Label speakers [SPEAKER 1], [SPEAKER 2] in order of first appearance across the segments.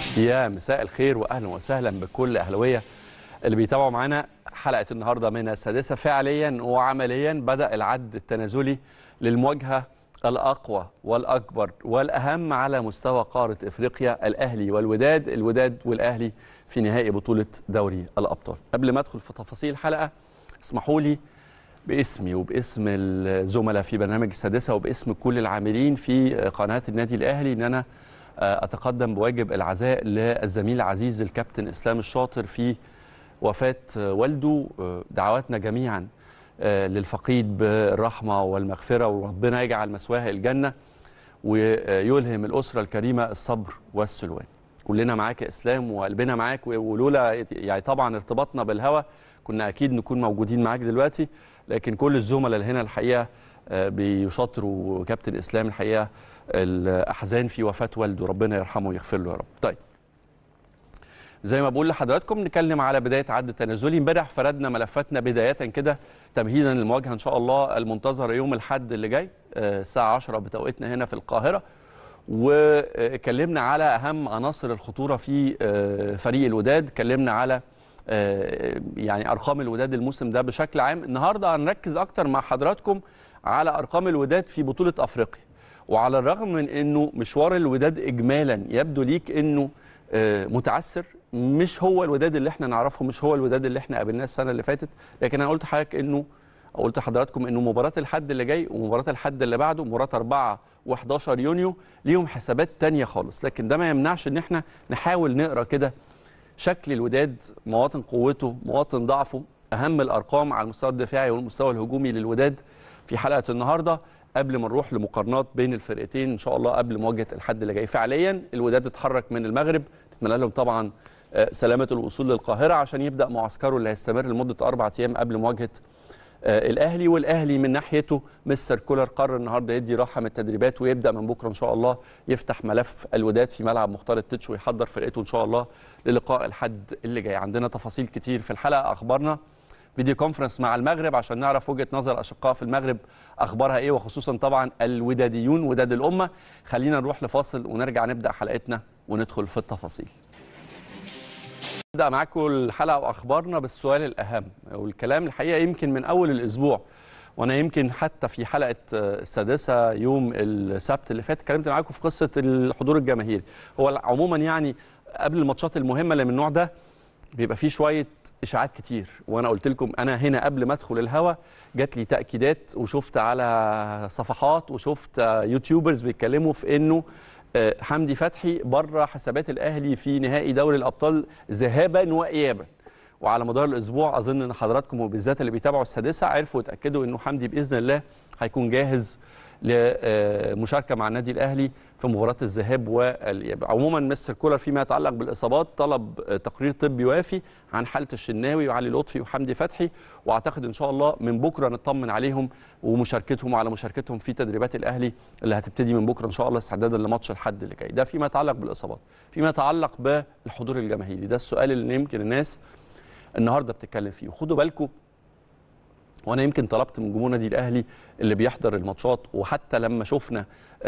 [SPEAKER 1] يا مساء الخير واهلا وسهلا بكل اهلاويه اللي بيتابعوا معانا حلقه النهارده من السادسه فعليا وعمليا بدا العد التنازلي للمواجهه الاقوى والاكبر والاهم على مستوى قاره افريقيا الاهلي والوداد الوداد والاهلي في نهائي بطوله دوري الابطال قبل ما ادخل في تفاصيل الحلقه اسمحوا لي باسمي وباسم الزملاء في برنامج السادسه وباسم كل العاملين في قناه النادي الاهلي ان انا اتقدم بواجب العزاء للزميل العزيز الكابتن اسلام الشاطر في وفاه والده دعواتنا جميعا للفقيد بالرحمه والمغفره وربنا يجعل مثواه الجنه ويلهم الاسره الكريمه الصبر والسلوان كلنا معاك يا اسلام وقلبنا معاك ولولا يعني طبعا ارتباطنا بالهوى كنا اكيد نكون موجودين معاك دلوقتي لكن كل الزملاء اللي هنا الحقيقه بيشاطروا كابتن اسلام الحقيقه الاحزان في وفاه والده ربنا يرحمه ويغفر له يا رب طيب زي ما بقول لحضراتكم نتكلم على بدايه عد تنازلي امبارح فردنا ملفاتنا بدايه كده تمهيدا للمواجهه ان شاء الله المنتظره يوم الاحد اللي جاي الساعه 10 بتوقيتنا هنا في القاهره واتكلمنا على اهم عناصر الخطوره في فريق الوداد اتكلمنا على يعني ارقام الوداد الموسم ده بشكل عام النهارده هنركز اكتر مع حضراتكم على ارقام الوداد في بطوله افريقيا وعلى الرغم من انه مشوار الوداد اجمالا يبدو ليك انه متعثر مش هو الوداد اللي احنا نعرفه مش هو الوداد اللي احنا قابلناه السنه اللي فاتت لكن انا قلت لحضرتك انه قلت لحضراتكم انه مباراه الحد اللي جاي ومباراه الحد اللي بعده مباراه 4 و11 يونيو ليهم حسابات تانية خالص لكن ده ما يمنعش ان احنا نحاول نقرا كده شكل الوداد مواطن قوته مواطن ضعفه اهم الارقام على المستوى الدفاعي والمستوى الهجومي للوداد في حلقه النهارده قبل ما نروح لمقارنات بين الفرقتين ان شاء الله قبل مواجهه الحد اللي جاي فعليا الوداد اتحرك من المغرب نتمنى لهم طبعا سلامه الوصول للقاهره عشان يبدا معسكره اللي هيستمر لمده اربع ايام قبل مواجهه الاهلي والاهلي من ناحيته مستر كولر قرر النهارده يدي راحه من التدريبات ويبدا من بكره ان شاء الله يفتح ملف الوداد في ملعب مختار التتش ويحضر فرقته ان شاء الله للقاء الحد اللي جاي عندنا تفاصيل كتير في الحلقه اخبارنا فيديو كونفرنس مع المغرب عشان نعرف وجهه نظر الاشقاء في المغرب اخبارها ايه وخصوصا طبعا الوداديون وداد الامه خلينا نروح لفاصل ونرجع نبدا حلقتنا وندخل في التفاصيل نبدا معاكم الحلقه واخبارنا بالسؤال الاهم والكلام الحقيقه يمكن من اول الاسبوع وانا يمكن حتى في حلقه السادسه يوم السبت اللي فات اتكلمت معاكم في قصه الحضور الجماهيري هو عموما يعني قبل الماتشات المهمه اللي من النوع ده بيبقى فيه شويه اشاعات كتير وانا قلت لكم انا هنا قبل ما ادخل الهوا جات لي تاكيدات وشفت على صفحات وشفت يوتيوبرز بيتكلموا في انه حمدي فتحي بره حسابات الاهلي في نهائي دوري الابطال ذهابا وايابا وعلى مدار الاسبوع اظن ان حضراتكم وبالذات اللي بيتابعوا السادسه عرفوا وتاكدوا انه حمدي باذن الله هيكون جاهز لمشاركه مع النادي الاهلي في مباراه الذهاب والاياب عموما مستر كولر فيما يتعلق بالاصابات طلب تقرير طبي وافي عن حاله الشناوي وعلي لطفي وحمدي فتحي واعتقد ان شاء الله من بكره نطمن عليهم ومشاركتهم وعلى مشاركتهم في تدريبات الاهلي اللي هتبتدي من بكره ان شاء الله استعدادا لماتش الحد اللي جاي ده فيما يتعلق بالاصابات فيما يتعلق بالحضور الجماهيري ده السؤال اللي يمكن الناس النهارده بتتكلم فيه وخدوا بالكم وانا يمكن طلبت من جمهور النادي الاهلي اللي بيحضر الماتشات وحتى لما شفنا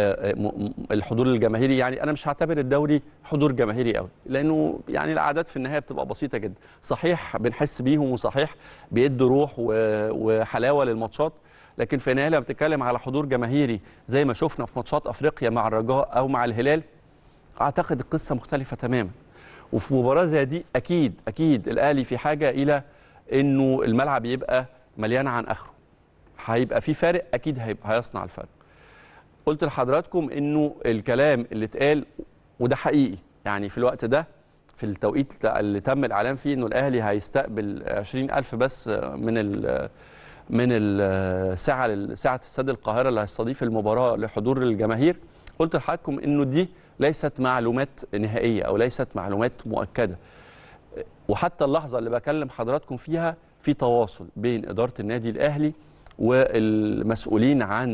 [SPEAKER 1] الحضور الجماهيري يعني انا مش هعتبر الدوري حضور جماهيري قوي لانه يعني الاعداد في النهايه بتبقى بسيطه جدا صحيح بنحس بيهم وصحيح بيدوا روح وحلاوه للماتشات لكن في النهايه لما بتتكلم على حضور جماهيري زي ما شفنا في ماتشات افريقيا مع الرجاء او مع الهلال اعتقد القصه مختلفه تماما وفي مباراه زي دي اكيد اكيد الاهلي في حاجه الى انه الملعب يبقى مليان عن اخره هيبقى في فارق اكيد هيبقى هيصنع الفرق قلت لحضراتكم انه الكلام اللي اتقال وده حقيقي يعني في الوقت ده في التوقيت اللي تم الاعلان فيه انه الاهلي هيستقبل 20000 بس من ال من الساعه ساعه استاد القاهره اللي هيستضيف المباراه لحضور الجماهير قلت لحضراتكم انه دي ليست معلومات نهائيه او ليست معلومات مؤكده وحتى اللحظه اللي بكلم حضراتكم فيها في تواصل بين اداره النادي الاهلي والمسؤولين عن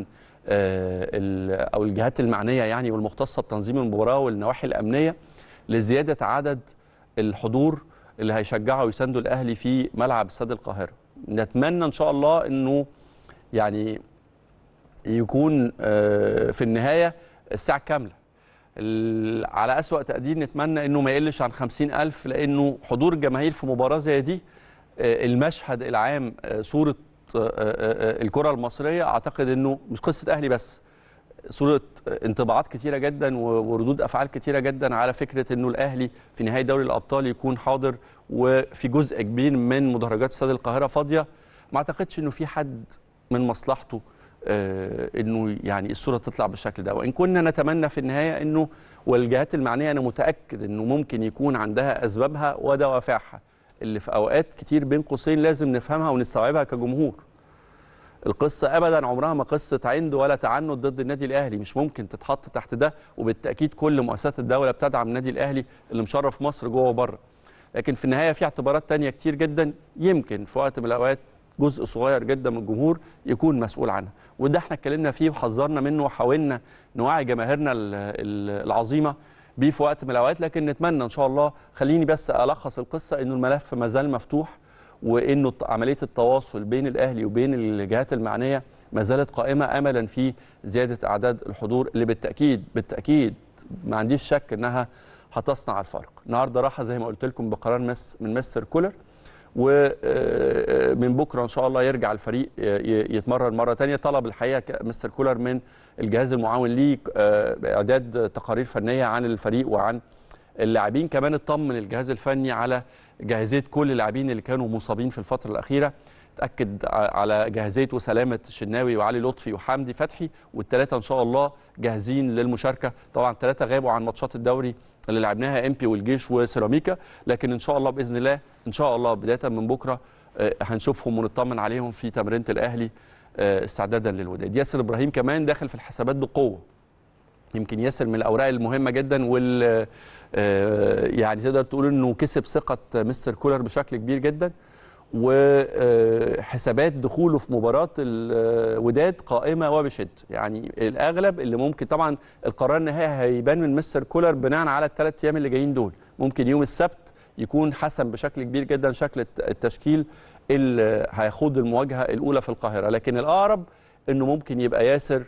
[SPEAKER 1] او الجهات المعنيه يعني والمختصه بتنظيم المباراه والنواحي الامنيه لزياده عدد الحضور اللي هيشجعوا ويساندوا الاهلي في ملعب استاد القاهره نتمنى ان شاء الله انه يعني يكون في النهايه الساعه كامله ال- على أسوأ تقدير نتمنى انه ما يقلش عن 50000 لانه حضور الجماهير في مباراه زي دي آه، المشهد العام آه، صوره آه، آه، آه، الكره المصريه اعتقد انه مش قصه اهلي بس صوره انطباعات كتيره جدا و- وردود افعال كتيره جدا على فكره انه الاهلي في نهايه دوري الابطال يكون حاضر وفي جزء كبير من مدرجات استاد القاهره فاضيه ما اعتقدش انه في حد من مصلحته آه، انه يعني الصوره تطلع بالشكل ده وان كنا نتمنى في النهايه انه والجهات المعنيه انا متاكد انه ممكن يكون عندها اسبابها ودوافعها اللي في اوقات كتير بين قوسين لازم نفهمها ونستوعبها كجمهور القصه ابدا عمرها ما قصه عند ولا تعنت ضد النادي الاهلي مش ممكن تتحط تحت ده وبالتاكيد كل مؤسسات الدوله بتدعم النادي الاهلي اللي مشرف مصر جوه وبره لكن في النهايه في اعتبارات تانية كتير جدا يمكن في وقت من الاوقات جزء صغير جدا من الجمهور يكون مسؤول عنها وده احنا اتكلمنا فيه وحذرنا منه وحاولنا نوعي جماهيرنا ال- ال- العظيمه بيه في وقت من الاوقات لكن نتمنى ان شاء الله خليني بس الخص القصه انه الملف ما زال مفتوح وانه الت- عمليه التواصل بين الاهلي وبين الجهات المعنيه ما زالت قائمه املا في زياده اعداد الحضور اللي بالتاكيد بالتاكيد ما عنديش شك انها هتصنع الفرق. النهارده راحه زي ما قلت لكم بقرار مس من مستر كولر ومن بكره ان شاء الله يرجع الفريق ي- ي- يتمرن مره ثانيه طلب الحقيقه ك- مستر كولر من الجهاز المعاون ليه آه، اعداد تقارير فنيه عن الفريق وعن اللاعبين كمان اطمن الجهاز الفني على جاهزيه كل اللاعبين اللي كانوا مصابين في الفتره الاخيره تاكد ع- على جاهزيه وسلامه الشناوي وعلي لطفي وحمدي فتحي والثلاثه ان شاء الله جاهزين للمشاركه طبعا الثلاثه غابوا عن ماتشات الدوري اللي لعبناها امبي والجيش وسيراميكا لكن ان شاء الله باذن الله ان شاء الله بدايه من بكره آه، هنشوفهم ونطمن عليهم في تمرينه الاهلي آه، استعدادا للوداد ياسر ابراهيم كمان داخل في الحسابات بقوه يمكن ياسر من الاوراق المهمه جدا وال آه، يعني تقدر تقول انه كسب ثقه مستر كولر بشكل كبير جدا وحسابات دخوله في مباراه الوداد قائمه وبشده يعني الاغلب اللي ممكن طبعا القرار النهائي هيبان من مستر كولر بناء على الثلاث ايام اللي جايين دول ممكن يوم السبت يكون حسم بشكل كبير جدا شكل الت- التشكيل اللي هيخوض المواجهه الاولى في القاهره لكن الاقرب انه ممكن يبقى ياسر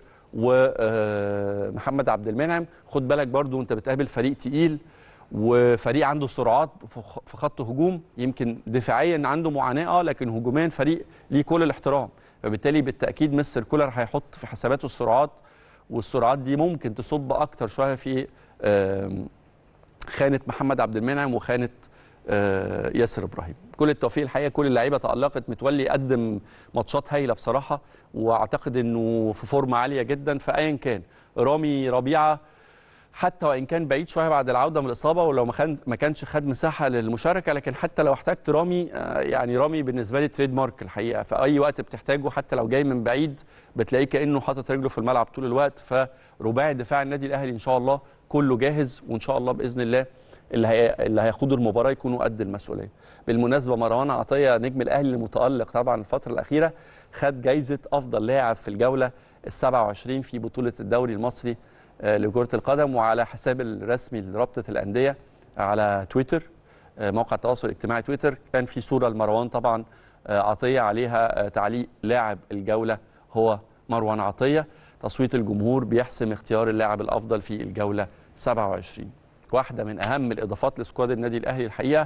[SPEAKER 1] ومحمد عبد المنعم خد بالك برضو انت بتقابل فريق تقيل وفريق عنده سرعات في خ- في خط هجوم يمكن دفاعيا عنده معاناه اه لكن هجوميا فريق ليه كل الاحترام فبالتالي بالتاكيد مستر كولر هيحط في حساباته السرعات والسرعات دي ممكن تصب اكتر شويه في آم، خانه محمد عبد المنعم وخانه آه، ياسر ابراهيم كل التوفيق الحقيقه كل اللعيبه تالقت متولي قدم ماتشات هايله بصراحه واعتقد انه في فورمه عاليه جدا فايا كان رامي ربيعه حتى وان كان بعيد شويه بعد العوده من الاصابه ولو ما كان ما كانش خد مساحه للمشاركه لكن حتى لو احتجت رامي آه، يعني رامي بالنسبه لي تريد مارك الحقيقه في اي وقت بتحتاجه حتى لو جاي من بعيد بتلاقيه كانه حاطط رجله في الملعب طول الوقت فرباعي دفاع النادي الاهلي ان شاء الله كله جاهز وان شاء الله باذن الله اللي هي اللي هيخوضوا المباراه يكونوا قد المسؤوليه. بالمناسبه مروان عطيه نجم الاهلي المتالق طبعا الفتره الاخيره خد جايزه افضل لاعب في الجوله ال 27 في بطوله الدوري المصري آه، لكره القدم وعلى حساب الرسمي لرابطه الانديه على تويتر آه، موقع التواصل الاجتماعي تويتر كان في صوره لمروان طبعا آه، عطيه عليها آه، تعليق لاعب الجوله هو مروان عطيه تصويت الجمهور بيحسم اختيار اللاعب الافضل في الجوله 27 واحده من اهم الاضافات لسكواد النادي الاهلي الحقيقه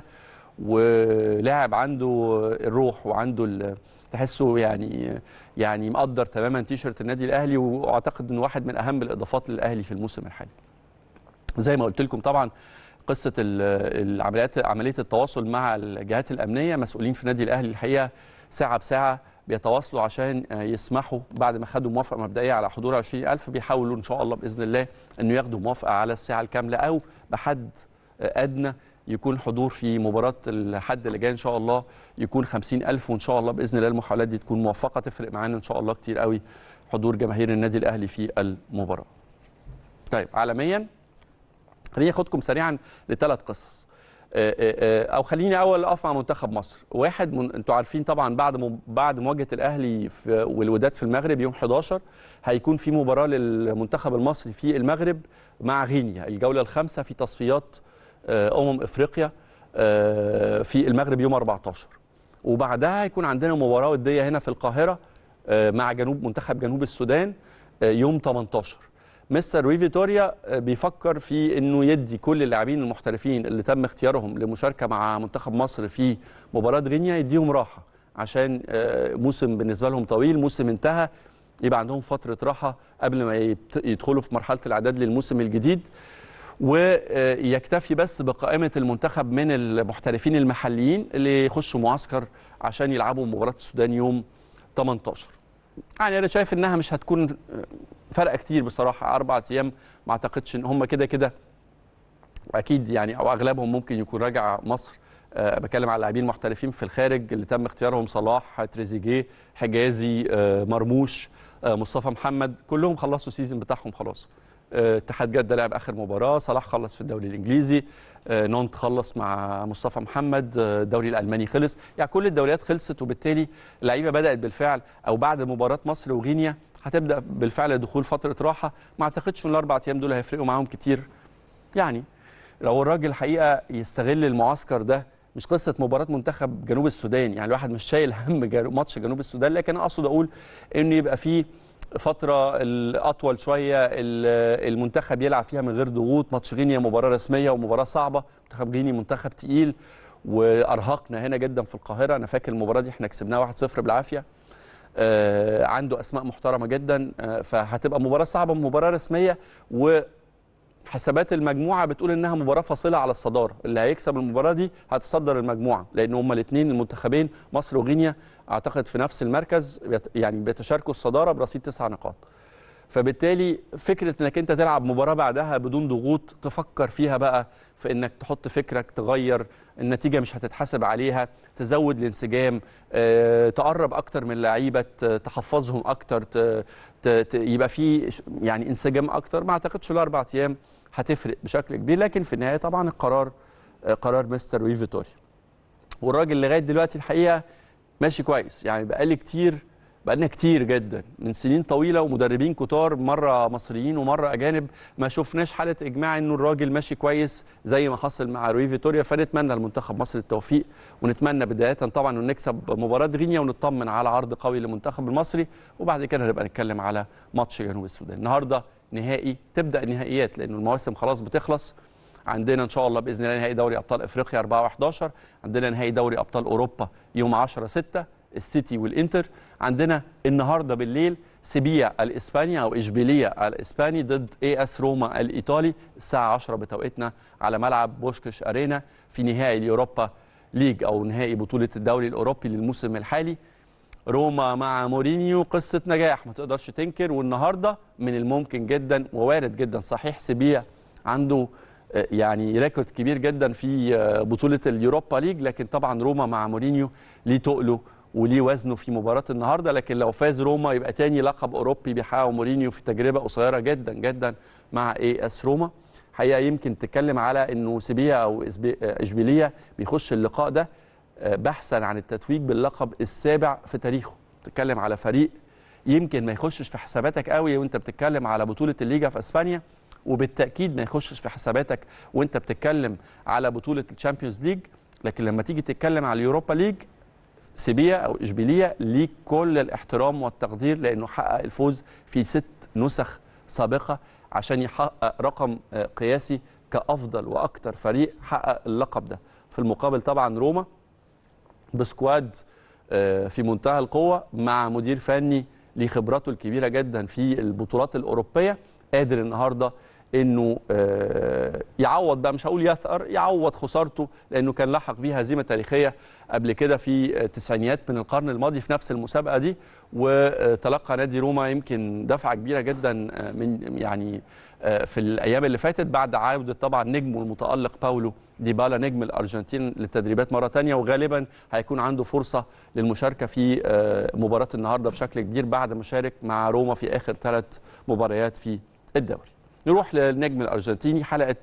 [SPEAKER 1] ولاعب عنده الروح وعنده ال- تحسه يعني يعني مقدر تماما تيشرت النادي الاهلي واعتقد انه واحد من اهم الاضافات للاهلي في الموسم الحالي. زي ما قلت لكم طبعا قصه ال- العمليات عمليه التواصل مع الجهات الامنيه مسؤولين في النادي الاهلي الحقيقه ساعه بساعه بيتواصلوا عشان آه، يسمحوا بعد ما خدوا موافقه مبدئيه على حضور 20000 بيحاولوا ان شاء الله باذن الله انه ياخدوا موافقه على الساعه الكامله او بحد آه، ادنى يكون حضور في مباراه الحد اللي جاي ان شاء الله يكون 50000 وان شاء الله باذن الله المحاولات دي تكون موفقه تفرق معانا ان شاء الله كتير قوي حضور جماهير النادي الاهلي في المباراه. طيب عالميا خليني اخدكم سريعا لثلاث قصص آه، آه، آه، او خليني اول اقف مع منتخب مصر واحد من انتوا عارفين طبعا بعد م... بعد مواجهه الاهلي في... والوداد في المغرب يوم 11 هيكون في مباراه للمنتخب المصري في المغرب مع غينيا الجوله الخامسه في تصفيات آه، امم افريقيا آه، في المغرب يوم 14 وبعدها هيكون عندنا مباراه وديه هنا في القاهره آه، مع جنوب منتخب جنوب السودان آه، يوم 18 مستر روي فيتوريا آه، بيفكر في انه يدي كل اللاعبين المحترفين اللي تم اختيارهم لمشاركه مع منتخب مصر في مباراه غينيا يديهم راحه عشان آه، موسم بالنسبه لهم طويل موسم انتهى يبقى عندهم فتره راحه قبل ما يبت- يدخلوا في مرحله الاعداد للموسم الجديد ويكتفي بس بقائمه المنتخب من المحترفين المحليين اللي يخشوا معسكر عشان يلعبوا مباراه السودان يوم 18 يعني انا شايف انها مش هتكون فرق كتير بصراحه اربع ايام ما اعتقدش ان هم كده كده اكيد يعني او اغلبهم ممكن يكون راجع مصر أه بتكلم على اللاعبين المحترفين في الخارج اللي تم اختيارهم صلاح تريزيجيه حجازي أه مرموش أه مصطفى محمد كلهم خلصوا السيزون بتاعهم خلاص آه، اتحاد جده لعب اخر مباراه صلاح خلص في الدوري الانجليزي آه، نونت خلص مع مصطفى محمد آه، الدوري الالماني خلص يعني كل الدوريات خلصت وبالتالي اللعيبه بدات بالفعل او بعد مباراه مصر وغينيا هتبدا بالفعل دخول فتره راحه ما اعتقدش ان الاربع ايام دول هيفرقوا معاهم كتير يعني لو الراجل الحقيقه يستغل المعسكر ده مش قصه مباراه منتخب جنوب السودان يعني الواحد مش شايل هم جنو- ماتش جنوب السودان لكن اقصد اقول ان يبقى فيه فتره الاطول شويه ال- المنتخب يلعب فيها من غير ضغوط ماتش غينيا مباراه رسميه ومباراه صعبه منتخب غينيا منتخب تقيل وارهقنا هنا جدا في القاهره انا فاكر المباراه دي احنا كسبناها 1-0 بالعافيه آه، عنده اسماء محترمه جدا آه، فهتبقى مباراه صعبه مباراه رسميه وحسابات المجموعه بتقول انها مباراه فاصله على الصداره اللي هيكسب المباراه دي هتصدر المجموعه لان هما الاثنين المنتخبين مصر وغينيا اعتقد في نفس المركز بيت- يعني بيتشاركوا الصداره برصيد تسع نقاط فبالتالي فكره انك انت تلعب مباراه بعدها بدون ضغوط تفكر فيها بقى في انك تحط فكرك تغير النتيجه مش هتتحاسب عليها تزود الانسجام آه، تقرب اكتر من اللعيبه ت- تحفظهم اكتر ت- ت- ت- يبقى في ش- يعني انسجام اكتر ما اعتقدش الاربع ايام هتفرق بشكل كبير لكن في النهايه طبعا القرار آه، قرار مستر وي فيتوريا والراجل لغايه دلوقتي الحقيقه ماشي كويس يعني بقالي كتير بقالنا كتير جدا من سنين طويله ومدربين كتار مره مصريين ومره اجانب ما شفناش حاله اجماع انه الراجل ماشي كويس زي ما حصل مع روي فيتوريا فنتمنى لمنتخب مصر التوفيق ونتمنى بدايه طبعا انه نكسب مباراه غينيا ونطمن على عرض قوي للمنتخب المصري وبعد كده نبقى نتكلم على ماتش جنوب السودان النهارده نهائي تبدا النهائيات لانه المواسم خلاص بتخلص عندنا ان شاء الله باذن الله نهائي دوري ابطال افريقيا 4 و11 عندنا نهائي دوري ابطال اوروبا يوم 10 6 السيتي والانتر عندنا النهارده بالليل سيبيا الاسباني او اشبيليه الاسباني ضد اي اس روما الايطالي الساعه 10 بتوقيتنا على ملعب بوشكش ارينا في نهائي اليوروبا ليج او نهائي بطوله الدوري الاوروبي للموسم الحالي روما مع مورينيو قصه نجاح ما تقدرش تنكر والنهارده من الممكن جدا ووارد جدا صحيح سيبيا عنده آه، يعني ريكورد كبير جدا في آه، بطوله اليوروبا ليج لكن طبعا روما مع مورينيو ليه تقله وليه وزنه في مباراه النهارده لكن لو فاز روما يبقى تاني لقب اوروبي بيحققه مورينيو في تجربه قصيره جدا جدا مع اي اس روما حقيقه يمكن تتكلم على انه سيبيا او إسبي- آه، اشبيليه بيخش اللقاء ده آه، بحثا عن التتويج باللقب السابع في تاريخه تتكلم على فريق يمكن ما يخشش في حساباتك قوي وانت بتتكلم على بطوله الليجا في اسبانيا وبالتاكيد ما يخشش في حساباتك وانت بتتكلم على بطوله الشامبيونز ليج لكن لما تيجي تتكلم على اليوروبا ليج سيبيا او اشبيليه ليك كل الاحترام والتقدير لانه حقق الفوز في ست نسخ سابقه عشان يحقق رقم آه، قياسي كافضل واكثر فريق حقق اللقب ده في المقابل طبعا روما بسكواد آه، في منتهى القوه مع مدير فني ليه خبراته الكبيره جدا في البطولات الاوروبيه قادر النهارده انه آه، يعوض بقى مش هقول يثأر يعوض خسارته لانه كان لحق بيه هزيمه تاريخيه قبل كده في التسعينيات من القرن الماضي في نفس المسابقه دي وتلقى نادي روما يمكن دفعه كبيره جدا آه، من يعني آه، في الايام اللي فاتت بعد عوده طبعا نجمه المتالق باولو ديبالا نجم الارجنتين للتدريبات مره تانية وغالبا هيكون عنده فرصه للمشاركه في آه، مباراه النهارده بشكل كبير بعد ما شارك مع روما في اخر ثلاث مباريات في الدوري. نروح للنجم الارجنتيني حلقه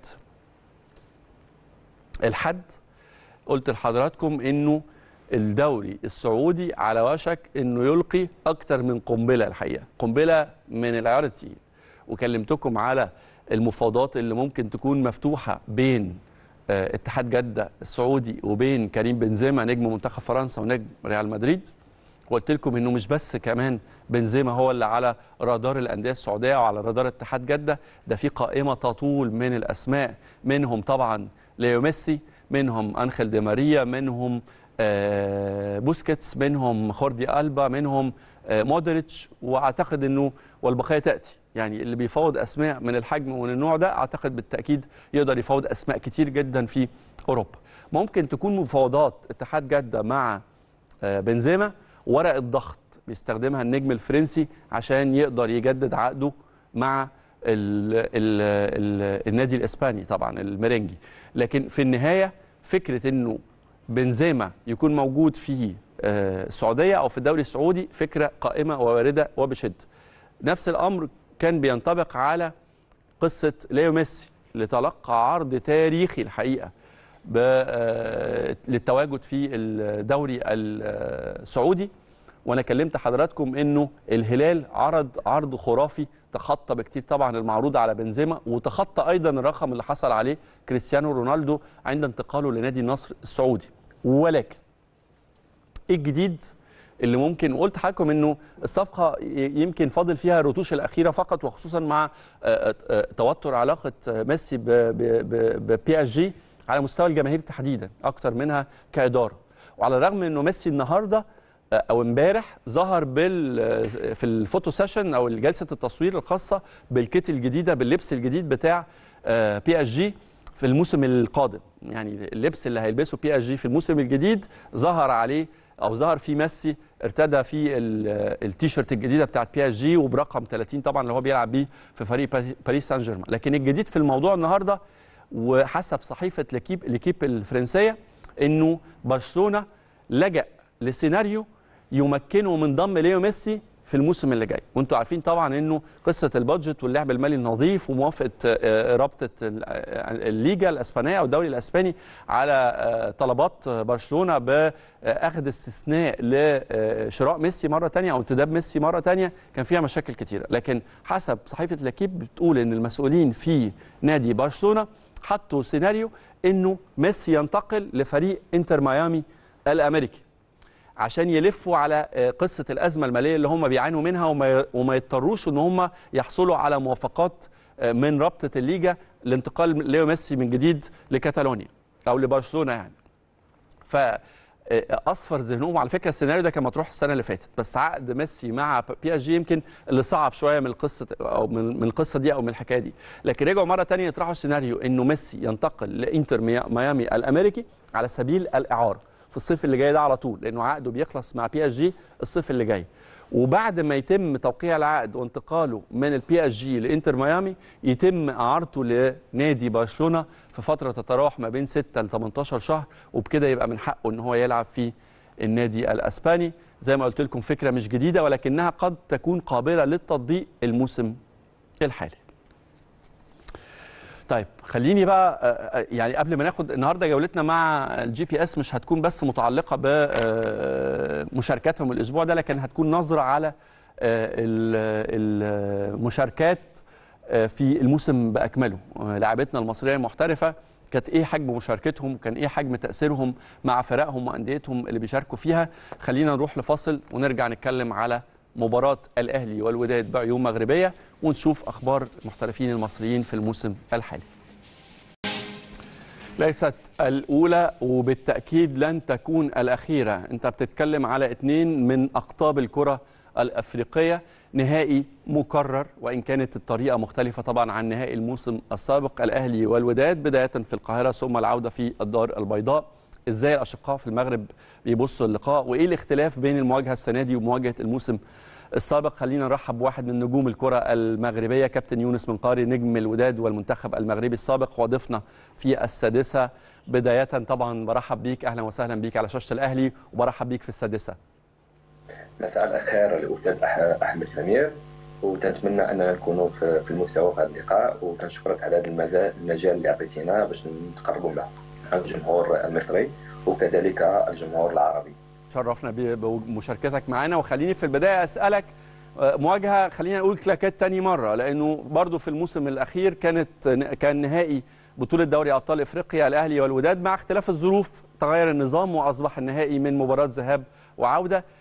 [SPEAKER 1] الحد قلت لحضراتكم انه الدوري السعودي على وشك انه يلقي اكتر من قنبله الحقيقه قنبله من العيار التقيل وكلمتكم على المفاوضات اللي ممكن تكون مفتوحه بين آه، اتحاد جده السعودي وبين كريم بنزيما نجم منتخب فرنسا ونجم ريال مدريد وقلت لكم انه مش بس كمان بنزيما هو اللي على رادار الانديه السعوديه وعلى رادار اتحاد جده ده في قائمه تطول من الاسماء منهم طبعا ليو ميسي منهم انخيل دي ماريا منهم آه، بوسكيتس منهم خوردي البا منهم آه، مودريتش واعتقد انه والبقيه تاتي يعني اللي بيفاوض اسماء من الحجم ومن النوع ده اعتقد بالتاكيد يقدر يفاوض اسماء كتير جدا في اوروبا ممكن تكون مفاوضات اتحاد جده مع آه، بنزيما ورقه ضغط بيستخدمها النجم الفرنسي عشان يقدر يجدد عقده مع ال ال ال النادي الاسباني طبعا الميرينجي لكن في النهايه فكره انه بنزيما يكون موجود في آه، السعوديه او في الدوري السعودي فكره قائمه ووارده وبشده نفس الامر كان بينطبق على قصه ليو ميسي اللي تلقى عرض تاريخي الحقيقه ب- آه، للتواجد في الدوري السعودي وانا كلمت حضراتكم انه الهلال عرض عرض خرافي تخطى بكتير طبعا المعروض على بنزيما وتخطى ايضا الرقم اللي حصل عليه كريستيانو رونالدو عند انتقاله لنادي النصر السعودي ولكن ايه الجديد اللي ممكن وقلت لحضراتكم انه الصفقه ي- يمكن فاضل فيها الرتوش الاخيره فقط وخصوصا مع آه، آه، توتر علاقه آه، ميسي ببي اس جي على مستوى الجماهير تحديدا اكتر منها كاداره وعلى الرغم انه ميسي النهارده آه، او امبارح ظهر بال آه، في الفوتو سيشن او جلسه التصوير الخاصه بالكيت الجديده باللبس الجديد بتاع بي اس جي في الموسم القادم يعني اللبس اللي هيلبسه بي اس جي في الموسم الجديد ظهر عليه او ظهر فيه ميسي ارتدى في ال- التيشيرت الجديده بتاعت بي اس جي وبرقم 30 طبعا اللي هو بيلعب بيه في فريق باري- باريس سان جيرمان لكن الجديد في الموضوع النهارده وحسب صحيفه ليكيب ليكيب الفرنسيه انه برشلونه لجأ لسيناريو يمكنه من ضم ليو ميسي في الموسم اللي جاي وانتم عارفين طبعا انه قصه البادجت واللعب المالي النظيف وموافقه آه، رابطه ال- آه، الليجا الاسبانيه او الدوري الاسباني على آه، طلبات برشلونه باخذ استثناء لشراء ميسي مره ثانيه او انتداب ميسي مره ثانيه كان فيها مشاكل كتيره لكن حسب صحيفه لاكيب بتقول ان المسؤولين في نادي برشلونه حطوا سيناريو انه ميسي ينتقل لفريق انتر ميامي الامريكي عشان يلفوا على آه، قصه الازمه الماليه اللي هم بيعانوا منها وما وما يضطروش ان هم يحصلوا على موافقات آه، من رابطه الليجا لانتقال ليو ميسي من جديد لكاتالونيا او لبرشلونه يعني ف آه، اصفر ذهنهم على فكره السيناريو ده كان مطروح السنه اللي فاتت بس عقد ميسي مع بي اس جي يمكن اللي صعب شويه من القصه او من من القصه دي او من الحكايه دي لكن رجعوا مره تانية يطرحوا سيناريو انه ميسي ينتقل لانتر ميا- ميامي الامريكي على سبيل الاعاره في الصيف اللي جاي ده على طول لانه عقده بيخلص مع بي اس جي الصيف اللي جاي وبعد ما يتم توقيع العقد وانتقاله من البي اس جي لانتر ميامي يتم اعارته لنادي برشلونه في فتره تتراوح ما بين 6 ل 18 شهر وبكده يبقى من حقه ان هو يلعب في النادي الاسباني زي ما قلت لكم فكره مش جديده ولكنها قد تكون قابله للتطبيق الموسم الحالي طيب خليني بقى آه، آه، يعني قبل ما ناخد النهارده جولتنا مع الجي بي اس مش هتكون بس متعلقه بمشاركاتهم الاسبوع ده لكن هتكون نظره على آه، ال- المشاركات آه، في الموسم باكمله آه، لاعبتنا المصريه المحترفه كانت ايه حجم مشاركتهم كان ايه حجم تاثيرهم مع فرقهم وانديتهم اللي بيشاركوا فيها خلينا نروح لفاصل ونرجع نتكلم على مباراة الأهلي والوداد بعيون مغربية ونشوف أخبار المحترفين المصريين في الموسم الحالي ليست الأولى وبالتأكيد لن تكون الأخيرة أنت بتتكلم على اتنين من أقطاب الكرة الأفريقية نهائي مكرر وإن كانت الطريقة مختلفة طبعا عن نهائي الموسم السابق الأهلي والوداد بداية في القاهرة ثم العودة في الدار البيضاء ازاي الاشقاء في المغرب بيبصوا اللقاء وايه الاختلاف بين المواجهه السنه دي ومواجهه الموسم السابق خلينا نرحب بواحد من نجوم الكره المغربيه كابتن يونس منقاري نجم الوداد والمنتخب المغربي السابق وضيفنا في السادسه بدايه طبعا برحب بيك اهلا وسهلا بيك على شاشه الاهلي وبرحب بيك في السادسه
[SPEAKER 2] مساء الخير الاستاذ أح- احمد سمير وتنتمنى اننا نكونوا في في المستوى في هذا اللقاء وتنشكرك على هذا المزا- المجال اللي عطيتينا باش نتقربوا مع الجمهور المصري وكذلك الجمهور العربي
[SPEAKER 1] شرفنا ب- بمشاركتك معنا وخليني في البدايه اسالك آه، مواجهه خلينا نقول كلاكات تاني مره لانه برضو في الموسم الاخير كانت كان نهائي بطوله دوري ابطال افريقيا الاهلي والوداد مع اختلاف الظروف تغير النظام واصبح النهائي من مباراه ذهاب وعوده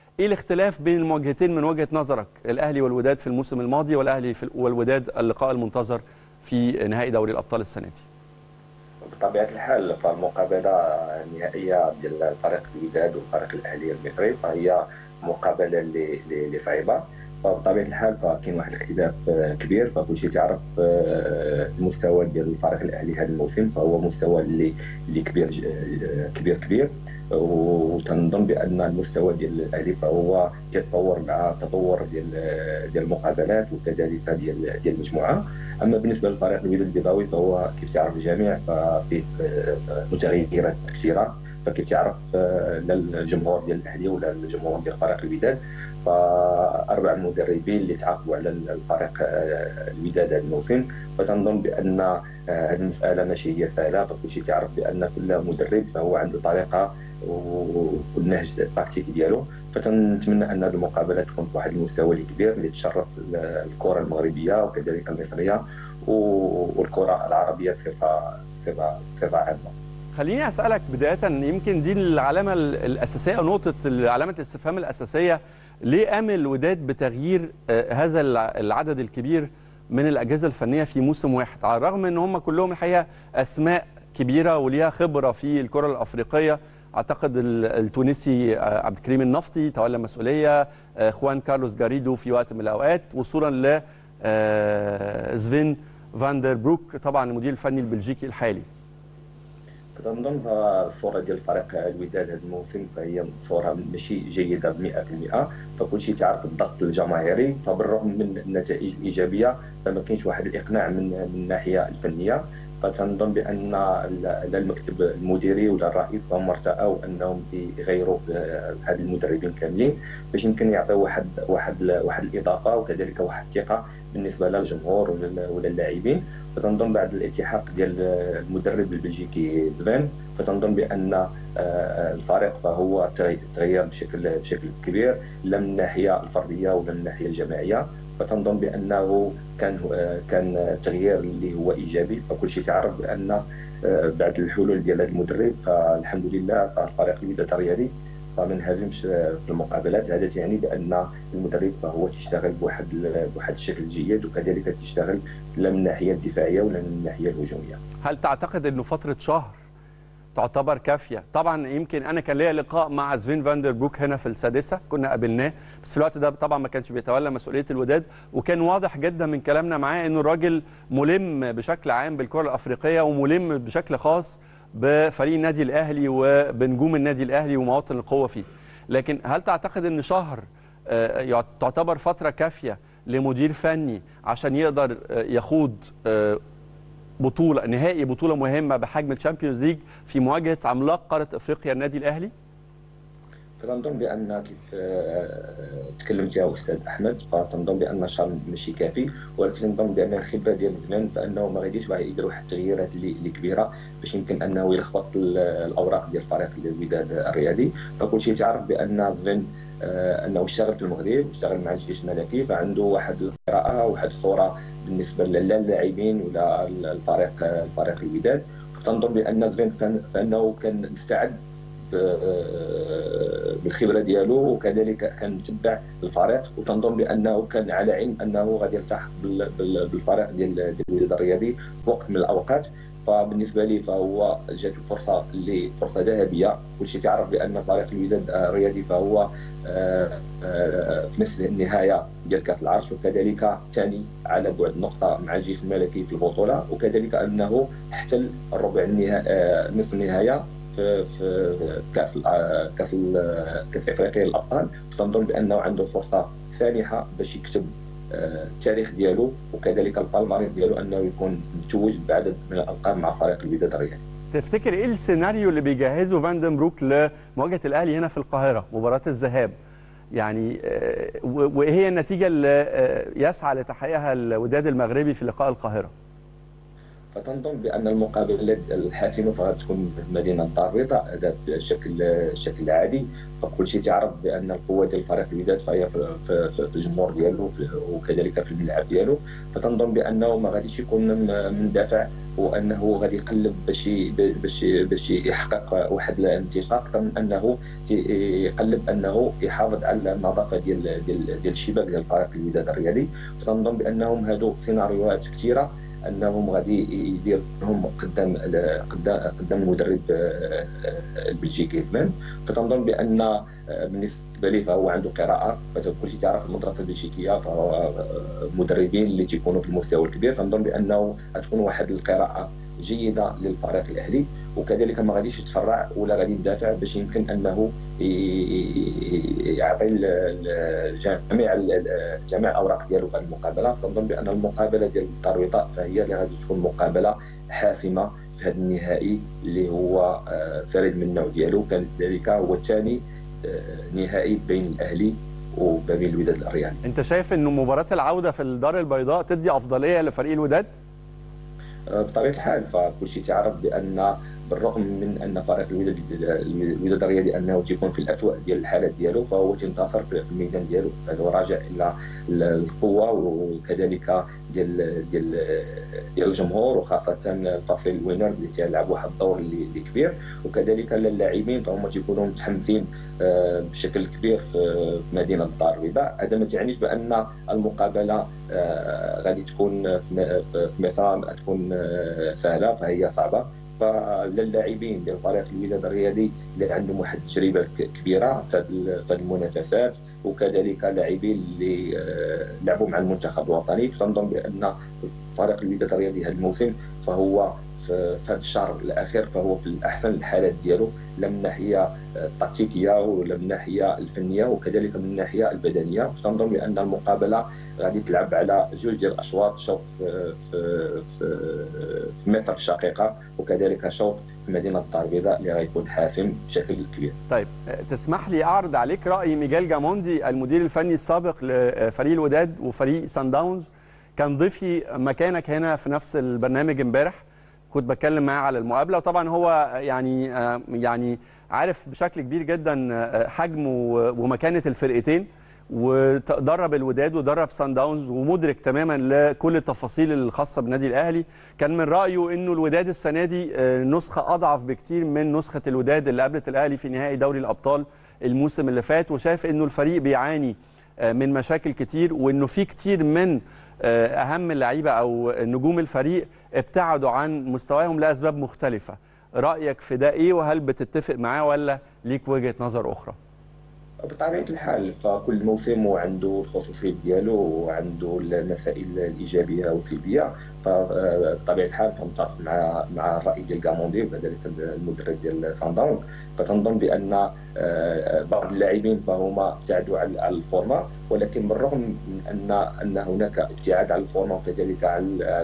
[SPEAKER 1] ايه الاختلاف بين المواجهتين من وجهه نظرك الاهلي والوداد في الموسم الماضي والاهلي في والوداد اللقاء المنتظر في نهائي دوري الابطال السنه دي
[SPEAKER 2] بطبيعه الحال فالمقابله النهائيه ديال الفريق الوداد والفريق الاهلي المصري فهي مقابله اللي صعيبه فبطبيعه الحال فكاين واحد الاختلاف كبير فكلشي تعرف المستوى ديال الفريق الاهلي هذا الموسم فهو مستوى اللي اللي كبير كبير كبير وتنظن بان المستوى ديال الاهلي فهو كيتطور مع التطور ديال ديال المقابلات وكذلك ديال ديال المجموعه اما بالنسبه للفريق الوداد البيضاوي فهو كيف تعرف الجميع ففيه متغيرات كثيره فكيف تعرف لا الجمهور ديال الاهلي ولا الجمهور ديال فريق الوداد فاربع مدربين اللي تعاقبوا على الفريق الوداد هذا الموسم فتنظن بان هذه المساله ماشي هي سهله فكلشي تعرف بان كل مدرب فهو عنده طريقه والنهج التكتيكي ديالو فتنتمنى ان هذه المقابله تكون في واحد المستوى اللي كبير اللي تشرف الكره المغربيه وكذلك المصريه والكره العربيه بصفه بصفه عامه
[SPEAKER 1] خليني اسالك بدايه يمكن دي العلامه الاساسيه او نقطه علامه الاستفهام الاساسيه ليه امل الوداد بتغيير هذا العدد الكبير من الاجهزه الفنيه في موسم واحد على الرغم ان هم كلهم الحقيقه اسماء كبيره وليها خبره في الكره الافريقيه اعتقد التونسي عبد الكريم النفطي تولى مسؤوليه خوان كارلوس جاريدو في وقت من الاوقات وصولا ل سفين فاندر بروك طبعا المدير الفني البلجيكي الحالي
[SPEAKER 2] كتنظن الصوره ديال فريق الوداد هذا الموسم فهي صوره ماشي جيده 100% فكل شيء تعرف الضغط الجماهيري فبالرغم من النتائج الايجابيه فما كاينش واحد الاقناع من من الناحيه الفنيه فتنظن بان لا المكتب المديري ولا الرئيس فهم ارتأوا انهم يغيروا هاد المدربين كاملين باش يمكن يعطيو واحد واحد واحد الاضافه وكذلك واحد الثقه بالنسبه للجمهور ولا اللاعبين فتنظن بعد الالتحاق ديال المدرب البلجيكي زفين فتنظن بان الفريق فهو تغير بشكل بشكل كبير لا من الناحيه الفرديه ولا من الناحيه الجماعيه فتنظن بانه كان كان تغيير اللي هو ايجابي فكل شيء تعرف بان بعد الحلول ديال هذا المدرب فالحمد لله فالفريق الوداد الرياضي فما انهزمش في المقابلات هذا يعني بان المدرب فهو تشتغل بواحد بواحد الشكل جيد وكذلك تشتغل لا من الناحيه الدفاعيه ولا من الناحيه الهجوميه.
[SPEAKER 1] هل تعتقد انه فتره شهر تعتبر كافيه؟ طبعا يمكن انا كان ليا لقاء مع سفين فاندر بروك هنا في السادسه كنا قابلناه بس في الوقت ده طبعا ما كانش بيتولى مسؤوليه الوداد وكان واضح جدا من كلامنا معاه انه الراجل ملم بشكل عام بالكره الافريقيه وملم بشكل خاص بفريق النادي الاهلي وبنجوم النادي الاهلي ومواطن القوه فيه لكن هل تعتقد ان شهر تعتبر فتره كافيه لمدير فني عشان يقدر يخوض بطوله نهائي بطوله مهمه بحجم الشامبيونز ليج في مواجهه عملاق قاره افريقيا النادي الاهلي
[SPEAKER 2] فنظن بان كيف تكلمت يا استاذ احمد فتنظن بان شهر ماشي كافي ولكن نظن بان الخبره ديال زمان فانه ما غاديش يدير واحد التغييرات اللي, اللي كبيره باش يمكن انه يلخبط الاوراق ديال فريق الوداد الرياضي فكل شيء تعرف بان زفين انه اشتغل في المغرب واشتغل مع الجيش الملكي فعنده واحد القراءه واحد الصوره بالنسبه للاعبين ولا الفريق الفريق الوداد تنظن بان زفين فانه كان مستعد بالخبره ديالو وكذلك كان متبع الفريق وتنظن بانه كان على علم انه غادي يلتحق بالفريق ديال الوداد الرياضي في وقت من الاوقات فبالنسبه لي فهو جاته فرصه اللي فرصه ذهبيه كل شيء تعرف بان فريق الوداد الرياضي فهو في نفس النهايه ديال كاس العرش وكذلك ثاني على بعد نقطه مع الجيش الملكي في البطوله وكذلك انه احتل الربع النهائي نصف النهايه في في كاس كاس كاس افريقيا للابطال تنظن بانه عنده فرصه سانحه باش يكتب التاريخ ديالو وكذلك البالماريس ديالو انه يكون متوج بعدد من الالقاب مع فريق الوداد الرياضي.
[SPEAKER 1] تفتكر ايه السيناريو اللي بيجهزه فاندن بروك لمواجهه الاهلي هنا في القاهره مباراه الذهاب؟ يعني وايه هي النتيجه اللي يسعى لتحقيقها الوداد المغربي في لقاء القاهره؟
[SPEAKER 2] فتنظن بان المقابله الحاسمه فغتكون في مدينه الدار البيضاء هذا بشكل الشكل عادي فكل شيء تعرف بان القوه ديال فريق الوداد فهي في, في, في الجمهور ديالو وكذلك في الملعب ديالو فتنظن بانه ما غاديش يكون مندفع وانه غادي يقلب باش باش باش يحقق واحد الانتصار اكثر من انه يقلب انه يحافظ على النظافه ديال ديال ديال الشباك ديال فريق الوداد الرياضي فتنظن بانهم هادو سيناريوهات كثيره انهم غادي يديرهم قدام قدام قدام المدرب البلجيكي فلان فتنظن بان بالنسبه لي فهو عنده قراءه فكل شيء تعرف المدرسه البلجيكيه فهو مدربين اللي تيكونوا في المستوى الكبير فنظن بانه غتكون واحد القراءه جيده للفريق الاهلي وكذلك ما غاديش يتفرع ولا غادي يدافع باش يمكن انه يعطي جميع جميع الاوراق ديالو في المقابله فنظن بان المقابله ديال الدار فهي اللي غادي تكون مقابله حاسمه في هذا النهائي اللي هو فريد من النوع ديالو كذلك هو الثاني نهائي بين الاهلي وبين الوداد الرياضي
[SPEAKER 1] انت شايف انه مباراه العوده في الدار البيضاء تدي افضليه لفريق الوداد
[SPEAKER 2] بطبيعه الحال فكل شيء تعرف بان بالرغم من ان فريق الوداد الوداد الرياضي انه تيكون في الاسوء ديال الحالات ديالو فهو تنتصر في الميدان ديالو هذا راجع الى القوه وكذلك ديال ديال ديال الجمهور وخاصه الفصيل الوينر اللي تيلعب واحد الدور اللي كبير وكذلك اللاعبين فهم تيكونوا متحمسين بشكل كبير في مدينه الدار البيضاء هذا ما تعنيش بان المقابله غادي تكون في مصر تكون سهله فهي صعبه فاللاعبين ديال فريق الوداد الرياضي اللي عندهم واحد التجربه كبيره في هذه المنافسات وكذلك لاعبين اللي لعبوا مع المنتخب الوطني فنظن بان فريق الوداد الرياضي هذا الموسم فهو في هذا الشهر الاخير فهو في احسن الحالات ديالو لا من الناحيه التكتيكيه ولا من الناحيه الفنيه وكذلك من الناحيه البدنيه فنظن بان المقابله غادي تلعب على جوج ديال الاشواط شوط في في في, في مصر الشقيقه وكذلك شوط في مدينه الدار البيضاء اللي غيكون حاسم بشكل كبير.
[SPEAKER 1] طيب تسمح لي اعرض عليك راي ميغيل جاموندي المدير الفني السابق لفريق الوداد وفريق سان داونز كان ضيفي مكانك هنا في نفس البرنامج امبارح كنت بتكلم معاه على المقابله وطبعا هو يعني يعني عارف بشكل كبير جدا حجم ومكانه الفرقتين ودرب الوداد ودرب سان داونز ومدرك تماما لكل التفاصيل الخاصه بالنادي الاهلي كان من رايه انه الوداد السنه دي نسخه اضعف بكتير من نسخه الوداد اللي قابلت الاهلي في نهائي دوري الابطال الموسم اللي فات وشايف انه الفريق بيعاني من مشاكل كتير وانه في كتير من اهم اللعيبه او نجوم الفريق ابتعدوا عن مستواهم لاسباب مختلفه رايك في ده ايه وهل بتتفق معاه ولا ليك وجهه نظر اخرى
[SPEAKER 2] بطبيعه الحال فكل موسم وعنده الخصوصيه ديالو وعنده المسائل الايجابيه والسلبيه فبطبيعه الحال فمتفق مع مع الراي ديال كاموندي وكذلك المدرب ديال سان داونز فتنظن بان بعض اللاعبين فهما ابتعدوا على الفورما ولكن بالرغم من ان ان هناك ابتعاد على الفورما وكذلك على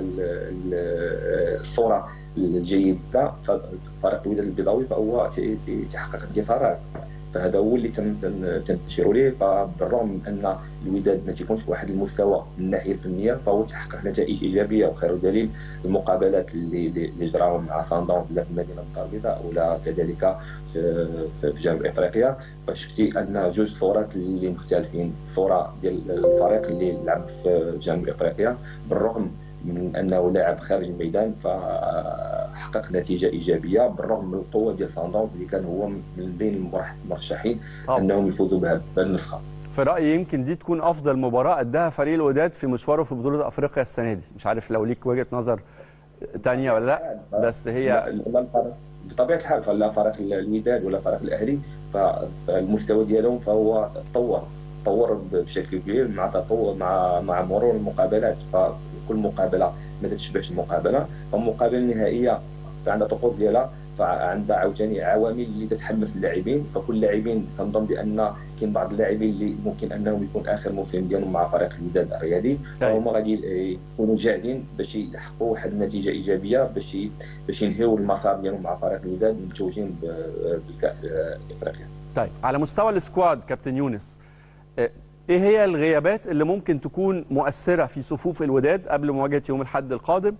[SPEAKER 2] الصوره الجيده فريق الوداد البيضاوي فهو تحقق انتصارات فهذا هو اللي تنشيروا ليه فبالرغم من ان الوداد ما تيكونش في واحد المستوى من الناحيه الفنيه فهو تحقق نتائج ايجابيه وخير دليل المقابلات اللي اللي جراهم مع سان داونز لا في مدينه الدار البيضاء ولا كذلك في, في جنوب افريقيا فشفتي ان جوج صورات اللي مختلفين صوره ديال الفريق اللي لعب في جنوب افريقيا بالرغم من انه لاعب خارج الميدان فحقق نتيجه ايجابيه بالرغم من القوه ديال سان داونز اللي كان هو من بين المرشحين انهم يفوزوا بهذه النسخه.
[SPEAKER 1] في رايي يمكن دي تكون افضل مباراه اداها فريق الوداد في مشواره في بطوله افريقيا السنه دي، مش عارف لو ليك وجهه نظر ثانيه ولا لا بس هي
[SPEAKER 2] بطبيعه الحال فلا فريق الوداد ولا فريق الاهلي فالمستوى ديالهم فهو تطور تطور بشكل كبير مع تطور مع مع مرور المقابلات فكل مقابله ما تتشبهش المقابله فالمقابله النهائيه فعندها طقوس ديالها فعندها عاوتاني عوامل اللي تتحمس اللاعبين فكل لاعبين كنظن بان كاين بعض اللاعبين اللي ممكن انهم يكون اخر موسم ديالهم مع فريق الوداد الرياضي فهما غادي يكونوا جاهدين باش يحققوا واحد النتيجه ايجابيه باش باش ينهيو المسار ديالهم مع فريق الوداد متوجين بالكاس افريقيا.
[SPEAKER 1] طيب على مستوى السكواد كابتن يونس ايه هي الغيابات اللي ممكن تكون مؤثره في صفوف الوداد قبل مواجهه يوم الاحد القادم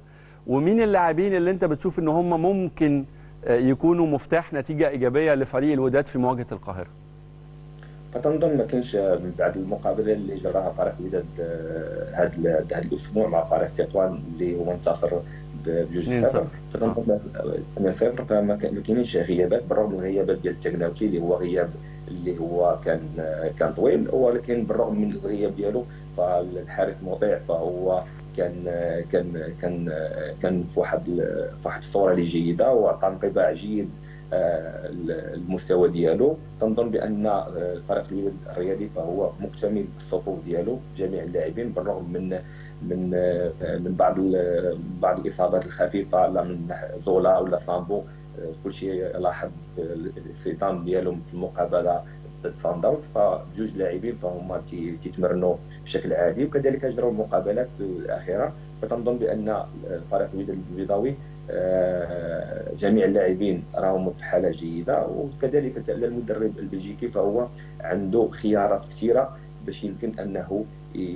[SPEAKER 1] ومين اللاعبين اللي انت بتشوف ان هم ممكن يكونوا مفتاح نتيجه ايجابيه لفريق الوداد في مواجهه القاهره
[SPEAKER 2] فتنظن ما كانش من بعد المقابله اللي جراها فريق الوداد هذا هذا الاسبوع مع فريق تطوان اللي هو انتصر بجوج صفر فتنظن 8 صفر فما كاينينش غيابات بالرغم من الغيابات ديال التكناوتي اللي هو غياب اللي هو كان كان طويل ولكن بالرغم من الغياب ديالو فالحارس مطيع فهو كان كان كان كان في واحد في واحد الصوره اللي جيده وعطى انطباع جيد المستوى ديالو تنظن بان فريق الوداد الرياضي فهو مكتمل الصفوف ديالو جميع اللاعبين بالرغم من من من بعض بعض الاصابات الخفيفه لا من زولا ولا سامبو كل شيء لاحظ الفيطان ديالهم في المقابله ضد سان داونز فجوج لاعبين فهم تيتمرنوا بشكل عادي وكذلك اجروا المقابلات الاخيره فتنظن بان فريق الوداد البيضاوي جميع اللاعبين راهم في حاله جيده وكذلك المدرب البلجيكي فهو عنده خيارات كثيره باش يمكن انه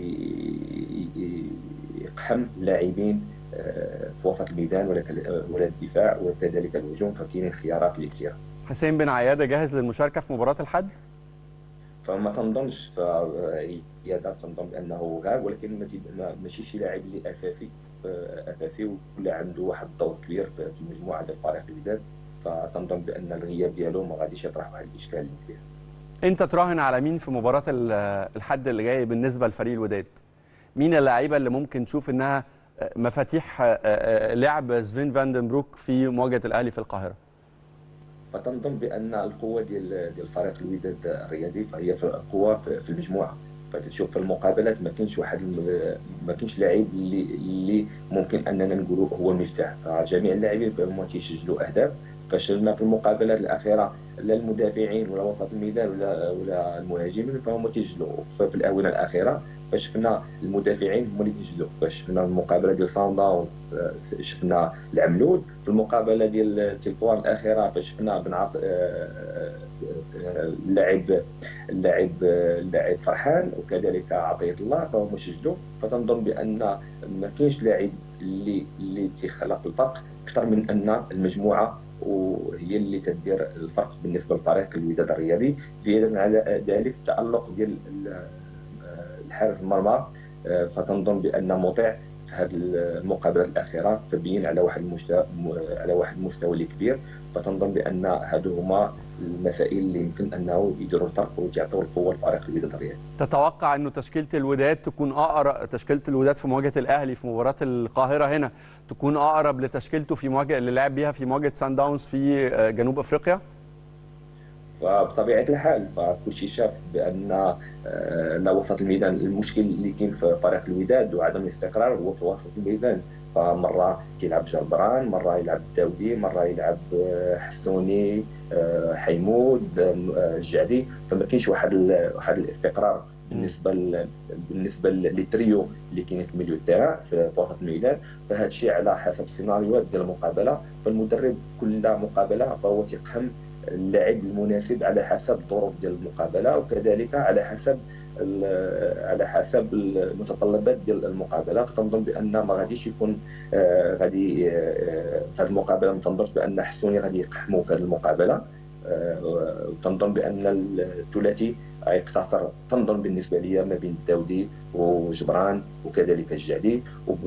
[SPEAKER 2] يقحم لاعبين في وسط الميدان ولا الدفاع وكذلك الهجوم فكاينين خيارات اللي كثيره
[SPEAKER 1] حسين بن عياده جاهز للمشاركه في مباراه الحد؟
[SPEAKER 2] فما تنظنش فعياده تنظن بانه غاب ولكن ماشي شي لاعب اللي اساسي اساسي ولا عنده واحد الدور كبير في المجموعه ديال فريق الوداد فتنظن بان الغياب ديالو ما غاديش يطرح واحد الاشكال كبير
[SPEAKER 1] انت تراهن على مين في مباراه الحد اللي جاي بالنسبه لفريق الوداد مين اللعيبه اللي ممكن تشوف انها مفاتيح لعب سفين فاندنبروك في مواجهه الاهلي في القاهره
[SPEAKER 2] فتنظن بان القوه ديال ديال فريق الوداد الرياضي فهي في القوه في المجموعه فتشوف في المقابلات ما كاينش واحد ما كاينش لاعب اللي اللي ممكن اننا نقولوا هو المفتاح فجميع اللاعبين هما تيسجلوا اهداف فشلنا في المقابلات الاخيره لا المدافعين ولا وسط الميدان ولا ولا المهاجمين فهم تيسجلوا في الاونه الاخيره فشفنا المدافعين هما اللي تيسجلوا فشفنا المقابله ديال سان داونز شفنا العملود في المقابله ديال تيطوان الاخيره فشفنا بن عط اللاعب اللاعب اللاعب فرحان وكذلك عطيه الله فهم سجلوا فتنظن بان ما كاينش لاعب اللي اللي تيخلق الفرق اكثر من ان المجموعه وهي اللي تدير الفرق بالنسبه لفريق الوداد الرياضي زياده على ذلك التالق ديال الحارس المرمى فتنظن بان مطيع في هذه المقابلات الاخيره فبين على واحد المستوى على واحد المستوى اللي كبير فتنظن بان هادو هما المسائل اللي يمكن انه يديروا الفرق ويعطوا القوه لفريق الوداد الرياضي.
[SPEAKER 1] تتوقع انه تشكيله الوداد تكون اقرب تشكيله الوداد في مواجهه الاهلي في مباراه القاهره هنا تكون اقرب لتشكيلته في مواجهه اللي لعب بيها في مواجهه سان داونز في جنوب افريقيا؟
[SPEAKER 2] فبطبيعه الحال فكل شيء شاف بان لا وسط الميدان المشكل اللي كاين في فريق الوداد وعدم الاستقرار هو في وسط الميدان فمره كيلعب جبران مره يلعب الداودي مره يلعب حسوني حيمود الجعدي فما كاينش واحد واحد الاستقرار بالنسبه ل... بالنسبه للتريو اللي كاين في ميليو التيران في وسط الميدان فهذا الشيء على حسب السيناريوهات ديال المقابله فالمدرب كل مقابله فهو تيقحم اللاعب المناسب على حسب الظروف ديال المقابله وكذلك على حسب على حسب المتطلبات ديال المقابله فتنظن بان ما غاديش يكون آه غادي آه في هذه المقابله ما تنظنش بان حسوني غادي يقحموا في هذه المقابله آه وتنظن بان الثلاثي يقتصر تنظن بالنسبه لي ما بين الداودي وجبران وكذلك الجعدي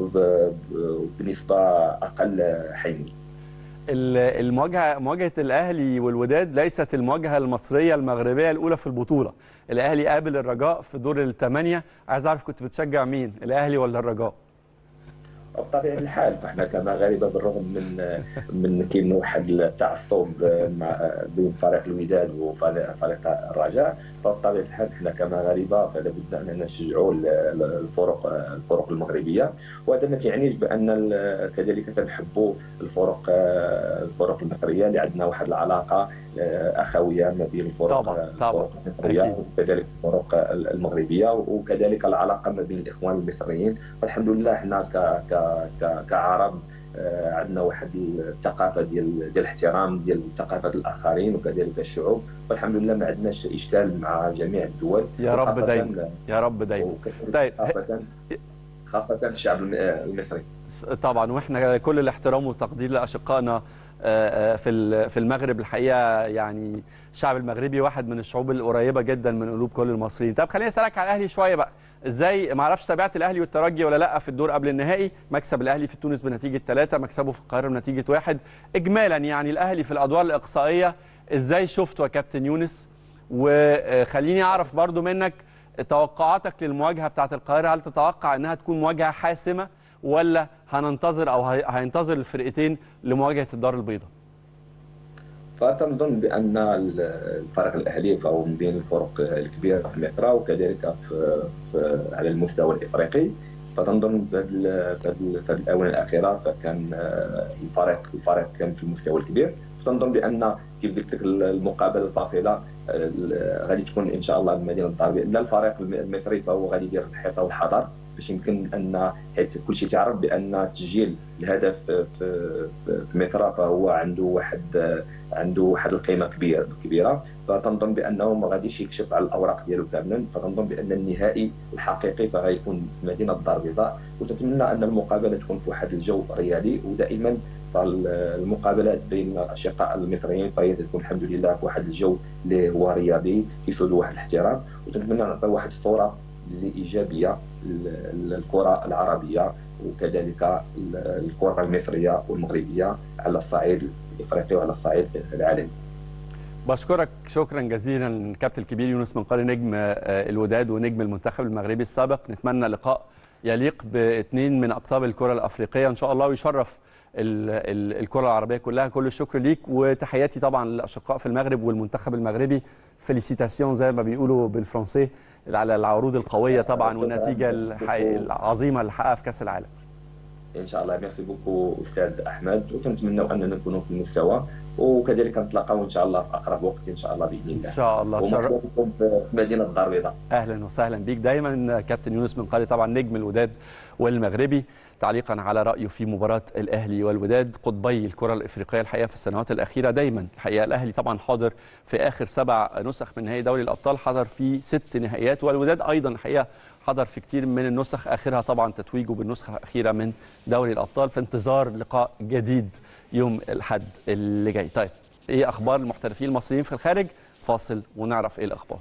[SPEAKER 2] وبنسبه اقل حيمي
[SPEAKER 1] المواجهه مواجهه الاهلي والوداد ليست المواجهه المصريه المغربيه الاولى في البطوله الاهلي قابل الرجاء في دور الثمانيه عايز اعرف كنت بتشجع مين الاهلي ولا الرجاء
[SPEAKER 2] بطبيعه الحال فاحنا كمغاربه بالرغم من من كاين واحد التعصب مع بين فريق الوداد وفريق الرجاء فبطبيعه الحال احنا كمغاربه فلا بد اننا نشجعوا الفرق الفرق المغربيه وهذا ما تعنيش بان كذلك تنحبوا الفرق الفرق المصريه اللي عندنا واحد العلاقه اخويه ما بين الفرق
[SPEAKER 1] طبعا طبعا
[SPEAKER 2] المصريه وكذلك الفرق المغربيه وكذلك العلاقه ما بين الاخوان المصريين فالحمد لله احنا ك ك كعرب عندنا واحد الثقافه ديال ديال الاحترام ديال ثقافه الاخرين وكذلك الشعوب والحمد لله ما عندناش اشكال مع جميع الدول
[SPEAKER 1] يا رب دايما يا رب دايما
[SPEAKER 2] طيب خاصه خاصه الشعب المصري
[SPEAKER 1] طبعا واحنا كل الاحترام والتقدير لاشقائنا آه، آه، في ال- في المغرب الحقيقه يعني الشعب المغربي واحد من الشعوب القريبه جدا من قلوب كل المصريين طب خليني اسالك على الاهلي شويه بقى ازاي ما اعرفش تابعت الاهلي والترجي ولا لا في الدور قبل النهائي مكسب الاهلي في تونس بنتيجه 3 مكسبه في القاهره بنتيجه 1 اجمالا يعني الاهلي في الادوار الاقصائيه ازاي شفته يا كابتن يونس وخليني اعرف برضو منك توقعاتك للمواجهه بتاعه القاهره هل تتوقع انها تكون مواجهه حاسمه ولا هننتظر او هي- هينتظر الفرقتين لمواجهه الدار البيضاء
[SPEAKER 2] فتنظن بان الفرق الاهلي فهو من بين الفرق الكبيره في مصر وكذلك في, في على المستوى الافريقي فتنظن في هذه في هذه الاونه الاخيره فكان الفريق الفريق كان في المستوى الكبير فتنظن بان كيف قلت لك المقابله الفاصله غادي تكون ان شاء الله بمدينه الدار لان الفريق المصري فهو غادي يدير الحيطه والحذر باش يمكن ان حيت كل شيء تعرف بان تسجيل الهدف في في, في مصر فهو عنده واحد عنده واحد القيمه كبيره كبيره فتنظن بانه ما غاديش يكشف على الاوراق ديالو كاملا فتنظن بان النهائي الحقيقي فغيكون في مدينه الدار البيضاء وتتمنى ان المقابله تكون في واحد الجو رياضي ودائما فالمقابلات بين الاشقاء المصريين فهي تكون الحمد لله في واحد الجو اللي هو رياضي كيفوز واحد الاحترام وتنتمنى نعطي واحد الصوره اللي ايجابيه للكره العربيه وكذلك الكره المصريه والمغربيه على الصعيد الافريقي وعلى الصعيد العالمي.
[SPEAKER 1] بشكرك شكرا جزيلا كابتن الكبير يونس منقري نجم الوداد ونجم المنتخب المغربي السابق نتمنى لقاء يليق باثنين من اقطاب الكره الافريقيه ان شاء الله ويشرف الكره العربيه كلها كل الشكر ليك وتحياتي طبعا للاشقاء في المغرب والمنتخب المغربي فيليسيتاسيون زي ما بيقولوا بالفرنسي على العروض القويه طبعا والنتيجه العظيمه اللي حققها في كاس العالم
[SPEAKER 2] ان شاء الله ميرسي بوكو استاذ احمد وكنتمنوا اننا نكونوا في المستوى وكذلك نتلاقاو ان شاء الله في اقرب وقت ان شاء الله باذن الله
[SPEAKER 1] ان شاء الله
[SPEAKER 2] ومرحبا في مدينه الدار البيضاء
[SPEAKER 1] اهلا وسهلا بيك دايما كابتن يونس بن قالي طبعا نجم الوداد والمغربي تعليقا على رايه في مباراه الاهلي والوداد قطبي الكره الافريقيه الحقيقه في السنوات الاخيره دايما الحقيقه الاهلي طبعا حاضر في اخر سبع نسخ من نهائي دوري الابطال حضر في ست نهائيات والوداد ايضا الحقيقه حضر في كتير من النسخ اخرها طبعا تتويجه بالنسخه الاخيره من دوري الابطال في انتظار لقاء جديد يوم الاحد اللي جاي طيب ايه اخبار المحترفين المصريين في الخارج فاصل ونعرف ايه الاخبار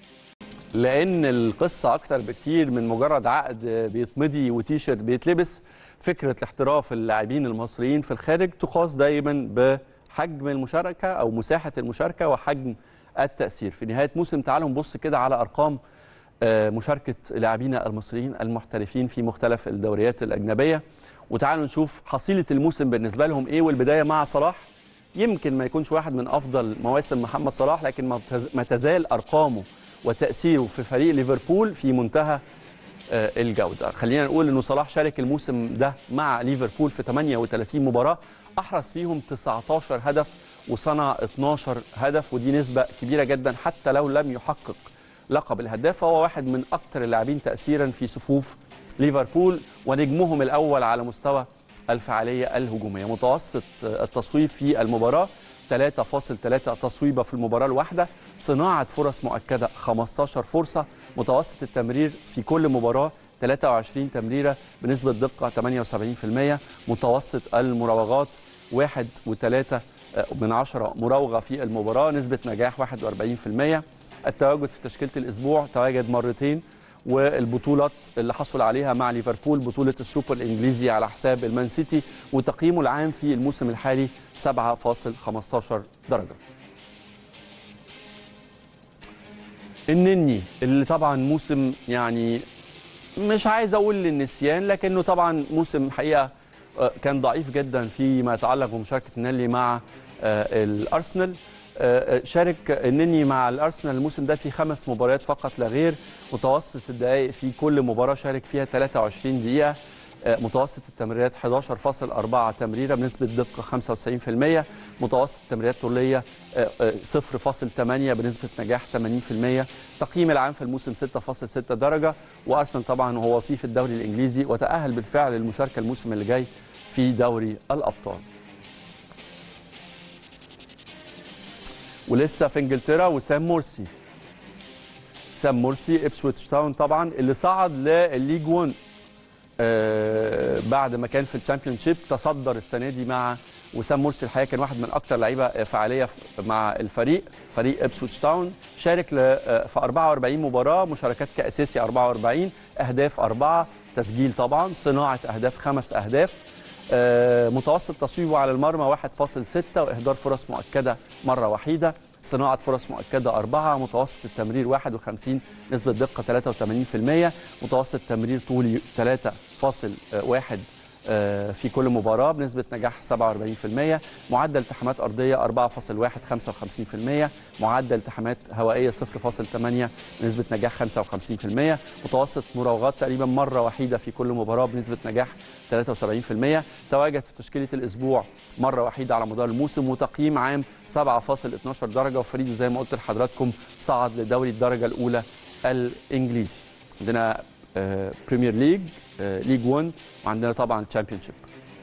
[SPEAKER 1] لان القصه اكتر بكتير من مجرد عقد بيتمضي وتيشيرت بيتلبس فكره الاحتراف اللاعبين المصريين في الخارج تقاس دايما بحجم المشاركه او مساحه المشاركه وحجم التاثير في نهايه موسم تعالوا نبص كده على ارقام مشاركه لاعبينا المصريين المحترفين في مختلف الدوريات الاجنبيه وتعالوا نشوف حصيله الموسم بالنسبه لهم ايه والبدايه مع صلاح يمكن ما يكونش واحد من افضل مواسم محمد صلاح لكن ما تزال ارقامه وتاثيره في فريق ليفربول في منتهى الجوده خلينا نقول انه صلاح شارك الموسم ده مع ليفربول في 38 مباراه احرز فيهم 19 هدف وصنع 12 هدف ودي نسبه كبيره جدا حتى لو لم يحقق لقب الهداف فهو واحد من اكثر اللاعبين تاثيرا في صفوف ليفربول ونجمهم الاول على مستوى الفعاليه الهجوميه متوسط التصويب في المباراه 3.3 تصويبه في المباراه الواحده صناعه فرص مؤكده 15 فرصه متوسط التمرير في كل مباراه 23 تمريره بنسبه دقه 78% متوسط المراوغات 1 و3 من 10 مراوغه في المباراه نسبه نجاح 41% التواجد في تشكيله الاسبوع تواجد مرتين والبطولات اللي حصل عليها مع ليفربول بطوله السوبر الانجليزي على حساب المان سيتي وتقييمه العام في الموسم الحالي 7.15 درجه. النني اللي طبعا موسم يعني مش عايز اقول للنسيان لكنه طبعا موسم حقيقه كان ضعيف جدا فيما يتعلق بمشاركه النني مع الارسنال شارك النني مع الارسنال الموسم ده في خمس مباريات فقط لا غير متوسط الدقائق في كل مباراه شارك فيها 23 دقيقه متوسط التمريرات 11.4 تمريره بنسبه دقه 95% متوسط التمريرات طوليه 0.8 بنسبه نجاح 80% تقييم العام في الموسم 6.6 درجه وارسنال طبعا هو وصيف الدوري الانجليزي وتاهل بالفعل للمشاركه الموسم اللي جاي في دوري الابطال ولسه في انجلترا وسام مورسي سام مورسي ابسويتش تاون طبعا اللي صعد للليج 1 آه، بعد ما كان في الشامبيون شيب تصدر السنه دي مع وسام مرسي الحقيقه كان واحد من اكثر لعيبه فعاليه مع الفريق فريق ابسوتش تاون شارك ل- آه، في 44 مباراه مشاركات كاساسي 44 اهداف اربعه تسجيل طبعا صناعه اهداف خمس اهداف آه، متوسط تصويبه على المرمى 1.6 واهدار فرص مؤكده مره وحيده صناعه فرص مؤكده أربعة متوسط التمرير 51 نسبه دقه 83% متوسط تمرير طولي 3.1 آه، في كل مباراة بنسبة نجاح 47% معدل التحامات أرضية 4.1 55% معدل التحامات هوائية 0.8 بنسبة نجاح 55% متوسط مراوغات تقريبا مرة وحيدة في كل مباراة بنسبة نجاح 73% تواجد في تشكيلة الأسبوع مرة وحيدة على مدار الموسم وتقييم عام 7.12 درجة وفريده زي ما قلت لحضراتكم صعد لدوري الدرجة الأولى الإنجليزي عندنا آه، بريمير ليج آه، ليج 1 وعندنا طبعا تشامبيون شيب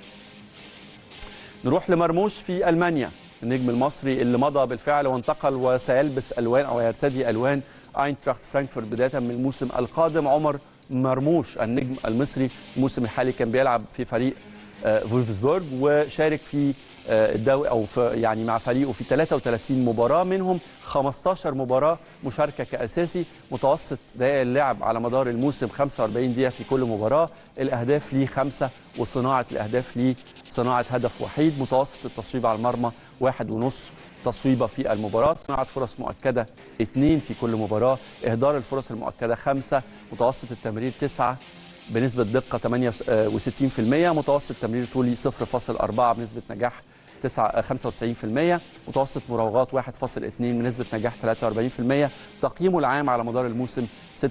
[SPEAKER 1] نروح لمرموش في المانيا النجم المصري اللي مضى بالفعل وانتقل وسيلبس الوان او يرتدي الوان اينتراخت فرانكفورت بدايه من الموسم القادم عمر مرموش النجم المصري الموسم الحالي كان بيلعب في فريق آه، فولفسبورج وشارك في آه، الدوري او في يعني مع فريقه في 33 مباراه منهم 15 مباراه مشاركه كاساسي متوسط دقائق اللعب على مدار الموسم 45 دقيقه في كل مباراه الاهداف ليه خمسه وصناعه الاهداف ليه صناعه هدف وحيد متوسط التصويب على المرمى واحد ونص تصويبه في المباراه صناعه فرص مؤكده اثنين في كل مباراه اهدار الفرص المؤكده خمسه متوسط التمرير تسعه بنسبه دقه 68% متوسط تمرير طولي 0.4 بنسبه نجاح 9 95% متوسط مراوغات 1.2 بنسبه نجاح 43% تقييمه العام على مدار الموسم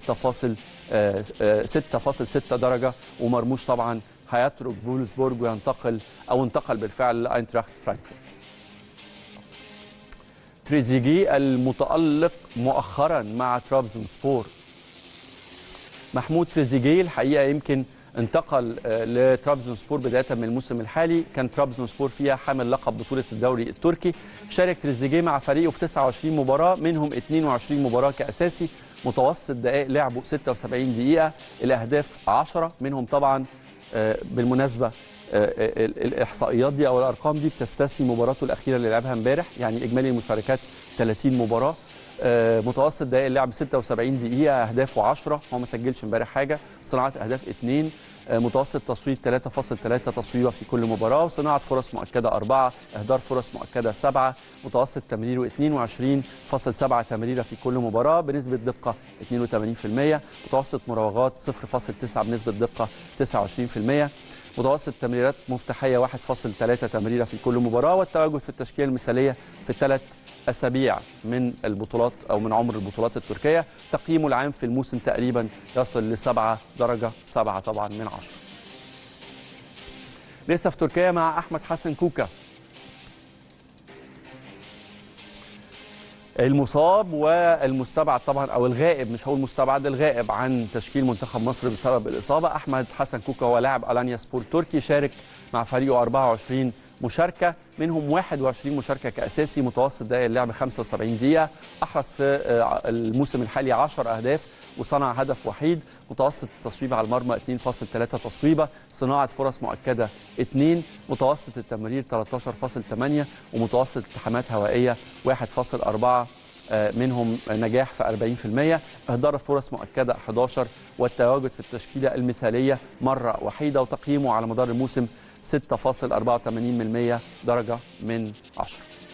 [SPEAKER 1] 6.6 درجه ومرموش طبعا هيترك فولسبورج وينتقل او انتقل بالفعل لاينتراخت فرانكفورت تريزيجي المتألق مؤخرا مع ترابزون سبور محمود تريزيجيه الحقيقه يمكن انتقل آه، لترابزون سبور بدايه من الموسم الحالي كان ترابزون سبور فيها حامل لقب بطوله الدوري التركي شارك تريزيجيه مع فريقه في 29 مباراه منهم 22 مباراه كاساسي متوسط دقائق لعبه 76 دقيقه الاهداف 10 منهم طبعا آه، بالمناسبه آه، ال- الاحصائيات دي او الارقام دي بتستثني مباراته الاخيره اللي لعبها امبارح يعني اجمالي المشاركات 30 مباراه آه، متوسط دقائق اللعب 76 دقيقة أهدافه 10 هو ما سجلش امبارح حاجة صناعة أهداف 2 آه، متوسط تصويب 3.3 تصويبة في كل مباراة وصناعة فرص مؤكدة 4 إهدار فرص مؤكدة 7 متوسط تمريره 22.7 تمريرة في كل مباراة بنسبة دقة 82% متوسط مراوغات 0.9 بنسبة دقة 29% متوسط تمريرات مفتاحية 1.3 تمريرة في كل مباراة والتواجد في التشكيلة المثالية في الثلاث اسابيع من البطولات او من عمر البطولات التركيه تقييمه العام في الموسم تقريبا يصل لسبعة درجه سبعة طبعا من عشرة لسه في تركيا مع احمد حسن كوكا المصاب والمستبعد طبعا او الغائب مش هقول مستبعد الغائب عن تشكيل منتخب مصر بسبب الاصابه احمد حسن كوكا هو لاعب الانيا سبور تركي شارك مع فريقه 24 مشاركه منهم 21 مشاركه كاساسي متوسط دقائق اللعب 75 دقيقه احرز في آه، الموسم الحالي 10 اهداف وصنع هدف وحيد متوسط التصويب على المرمى 2.3 تصويبه صناعه فرص مؤكده 2 متوسط التمرير 13.8 ومتوسط التحامات هوائيه 1.4 آه، منهم نجاح في 40% اهدار فرص مؤكده 11 والتواجد في التشكيله المثاليه مره وحيده وتقييمه على مدار الموسم 6.84% درجه من 10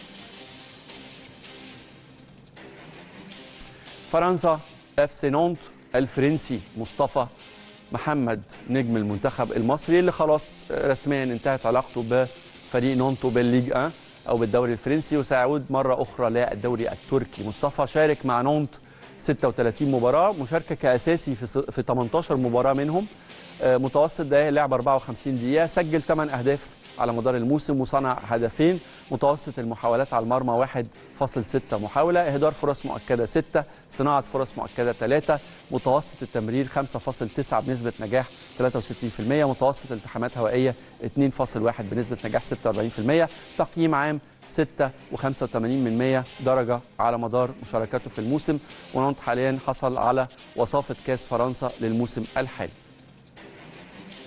[SPEAKER 1] فرنسا اف سي نونت الفرنسي مصطفى محمد نجم المنتخب المصري اللي خلاص رسميا انتهت علاقته بفريق نونتو بالليج 1 او بالدوري الفرنسي وسيعود مره اخرى للدوري التركي مصطفى شارك مع نونت 36 مباراه مشاركه كاساسي في س- في 18 مباراه منهم آه، متوسط دقائق لعب 54 دقيقه سجل 8 اهداف على مدار الموسم وصنع هدفين متوسط المحاولات على المرمى 1.6 محاوله اهدار فرص مؤكده 6 صناعه فرص مؤكده 3 متوسط التمرير 5.9 بنسبه نجاح 63% متوسط التحامات هوائيه 2.1 بنسبه نجاح 46% تقييم عام 6 و85 من 100 درجة على مدار مشاركاته في الموسم ونونت حاليا حصل على وصافة كاس فرنسا للموسم الحالي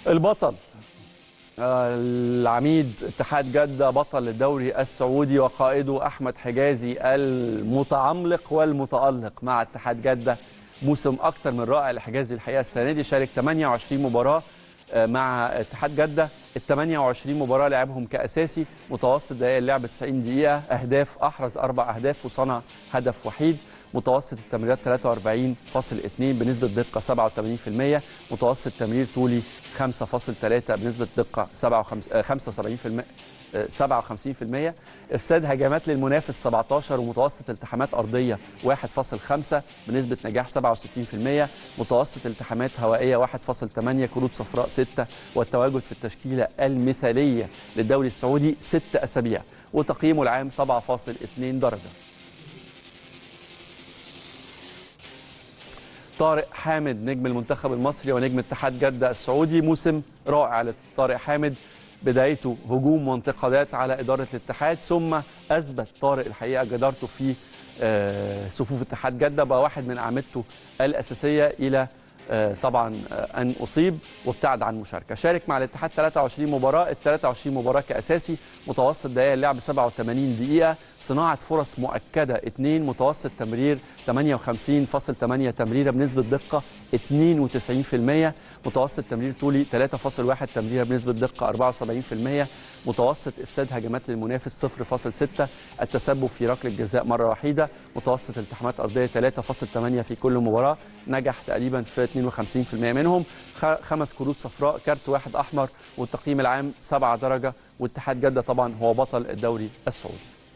[SPEAKER 1] البطل آه، العميد اتحاد جدة بطل الدوري السعودي وقائده أحمد حجازي المتعملق والمتألق مع اتحاد جدة موسم أكتر من رائع لحجازي الحقيقة السنة دي شارك 28 مباراة آه، مع اتحاد جدة ال 28 مباراة لعبهم كأساسي متوسط دقائق اللعب 90 دقيقة أهداف أحرز أربع أهداف وصنع هدف وحيد متوسط التمريرات 43.2 بنسبة دقة 87% متوسط تمرير طولي 5.3 بنسبة دقة 75% 57% افساد هجمات للمنافس 17 ومتوسط التحامات ارضيه 1.5 بنسبه نجاح 67% متوسط التحامات هوائيه 1.8 كروت صفراء 6 والتواجد في التشكيله المثاليه للدوري السعودي 6 اسابيع وتقييمه العام 7.2 درجه طارق حامد نجم المنتخب المصري ونجم اتحاد جدة السعودي موسم رائع لطارق حامد بدايته هجوم وانتقادات على إدارة الاتحاد ثم أثبت طارق الحقيقة جدارته في آه، صفوف اتحاد جدة بقى واحد من أعمدته الأساسية إلى آه، طبعا آه، أن أصيب وابتعد عن المشاركة شارك مع الاتحاد 23 مباراة ال 23 مباراة كأساسي متوسط دقائق اللعب 87 دقيقة صناعة فرص مؤكدة 2 متوسط تمرير 58.8 تمريرة بنسبة دقة 92% متوسط تمرير طولي 3.1 تمريرة بنسبة دقة 74% متوسط إفساد هجمات للمنافس 0.6 التسبب في ركلة جزاء مرة وحيدة متوسط التحامات أرضية 3.8 في كل مباراة نجح تقريبا في 52% منهم خ- خمس كروت صفراء كارت واحد أحمر والتقييم العام 7 درجة واتحاد جدة طبعا هو بطل الدوري السعودي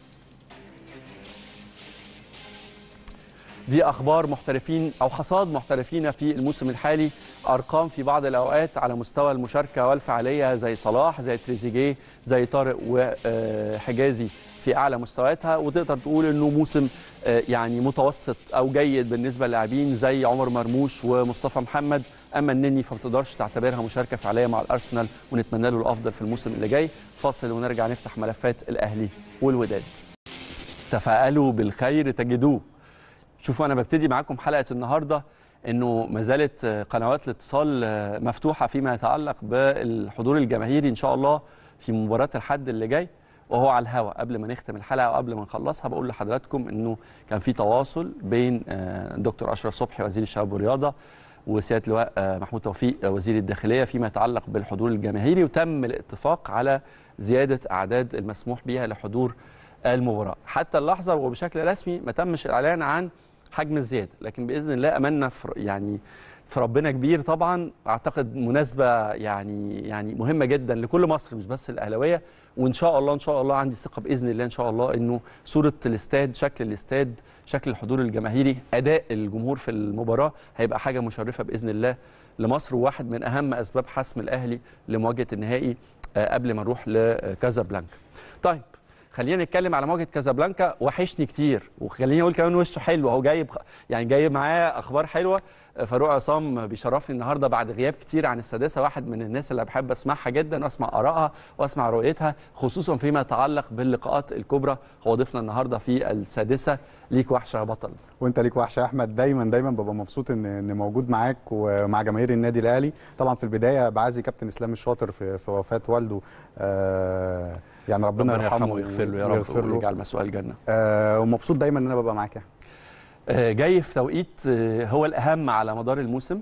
[SPEAKER 1] دي اخبار محترفين او حصاد محترفين في الموسم الحالي ارقام في بعض الاوقات على مستوى المشاركه والفعاليه زي صلاح زي تريزيجيه زي طارق وحجازي في اعلى مستوياتها وتقدر تقول انه موسم آه، يعني متوسط او جيد بالنسبه للاعبين زي عمر مرموش ومصطفى محمد اما النني فما تقدرش تعتبرها مشاركه فعاليه مع الارسنال ونتمنى له الافضل في الموسم اللي جاي فاصل ونرجع نفتح ملفات الاهلي والوداد تفائلوا بالخير تجدوه شوفوا انا ببتدي معاكم حلقه النهارده انه ما زالت آه، قنوات الاتصال آه، مفتوحه فيما يتعلق بالحضور الجماهيري ان شاء الله في مباراه الحد اللي جاي وهو على الهواء قبل ما نختم الحلقه وقبل ما نخلصها بقول لحضراتكم انه كان في تواصل بين آه، الدكتور اشرف صبحي وزير الشباب والرياضه وسياده اللواء آه، محمود توفيق آه، وزير الداخليه فيما يتعلق بالحضور الجماهيري وتم الاتفاق على زياده اعداد المسموح بها لحضور المباراه حتى اللحظه وبشكل رسمي ما تمش الاعلان عن حجم الزياده لكن باذن الله املنا في يعني في ربنا كبير طبعا اعتقد مناسبه يعني يعني مهمه جدا لكل مصر مش بس الاهلاويه وان شاء الله ان شاء الله عندي ثقه باذن الله ان شاء الله انه صوره الاستاد شكل الاستاد شكل الحضور الجماهيري اداء الجمهور في المباراه هيبقى حاجه مشرفه باذن الله لمصر وواحد من اهم اسباب حسم الاهلي لمواجهه النهائي آه، قبل ما نروح لكازابلانكا طيب خلينا نتكلم على مواجهه كازابلانكا وحشني كتير وخليني اقول كمان وشه حلو اهو جايب يعني جايب معاه اخبار حلوه فاروق عصام بيشرفني النهارده بعد غياب كتير عن السادسه واحد من الناس اللي بحب اسمعها جدا واسمع ارائها واسمع رؤيتها خصوصا فيما يتعلق باللقاءات الكبرى هو ضيفنا النهارده في السادسه ليك وحشه يا بطل
[SPEAKER 3] وانت ليك وحشه يا احمد دايما دايما ببقى مبسوط ان ان موجود معاك ومع جماهير النادي الاهلي طبعا في البدايه بعزي كابتن اسلام الشاطر في, في وفاه والده آه يعني ربنا,
[SPEAKER 1] ربنا يرحمه ويغفر له يا رب
[SPEAKER 3] ويغفر له
[SPEAKER 1] ويجعل مسؤول الجنه
[SPEAKER 3] آه ومبسوط دايما ان انا ببقى معاك يا أحمد.
[SPEAKER 1] آه، جاي في توقيت آه، هو الاهم على مدار الموسم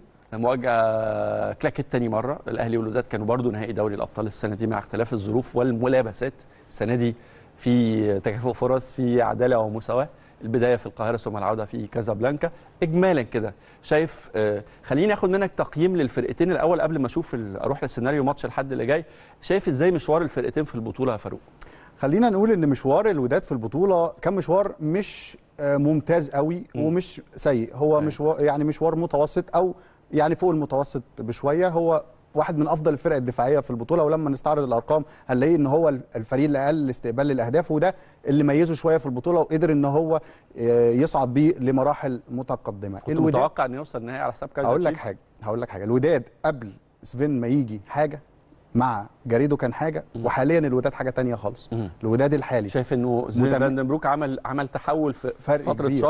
[SPEAKER 1] مواجهه كلاكيت تاني مره الاهلي والوداد كانوا برضو نهائي دوري الابطال السنه دي مع اختلاف الظروف والملابسات السنه دي في تكافؤ فرص في عداله ومساواه البدايه في القاهره ثم العوده في كازابلانكا اجمالا كده شايف آه، خليني اخد منك تقييم للفرقتين الاول قبل ما اشوف ال- اروح للسيناريو ماتش الحد اللي جاي شايف ازاي مشوار الفرقتين في البطوله يا فاروق
[SPEAKER 3] خلينا نقول ان مشوار الوداد في البطوله كان مشوار مش آه، ممتاز قوي
[SPEAKER 1] مم.
[SPEAKER 3] ومش سيء هو
[SPEAKER 1] أيوة.
[SPEAKER 3] مشوار يعني مشوار متوسط او يعني فوق المتوسط بشويه هو واحد من افضل الفرق الدفاعيه في البطوله ولما نستعرض الارقام هنلاقي ان هو الفريق اللي اقل استقبال للاهداف وده اللي ميزه شويه في البطوله وقدر ان هو آه، يصعد بيه لمراحل متقدمه
[SPEAKER 1] كنت متوقع انه يوصل النهائي على حساب كايزر
[SPEAKER 3] هقول لك
[SPEAKER 1] تشيفز؟
[SPEAKER 3] حاجه هقول لك حاجه الوداد قبل سفين ما يجي حاجه مع جاريدو كان حاجه
[SPEAKER 1] مم.
[SPEAKER 3] وحاليا الوداد حاجه تانية خالص
[SPEAKER 1] مم.
[SPEAKER 3] الوداد الحالي
[SPEAKER 1] شايف انه زين
[SPEAKER 3] متم-
[SPEAKER 1] فاندنبروك عمل عمل تحول في
[SPEAKER 3] فرق
[SPEAKER 1] فتره
[SPEAKER 3] كبير.
[SPEAKER 1] شهر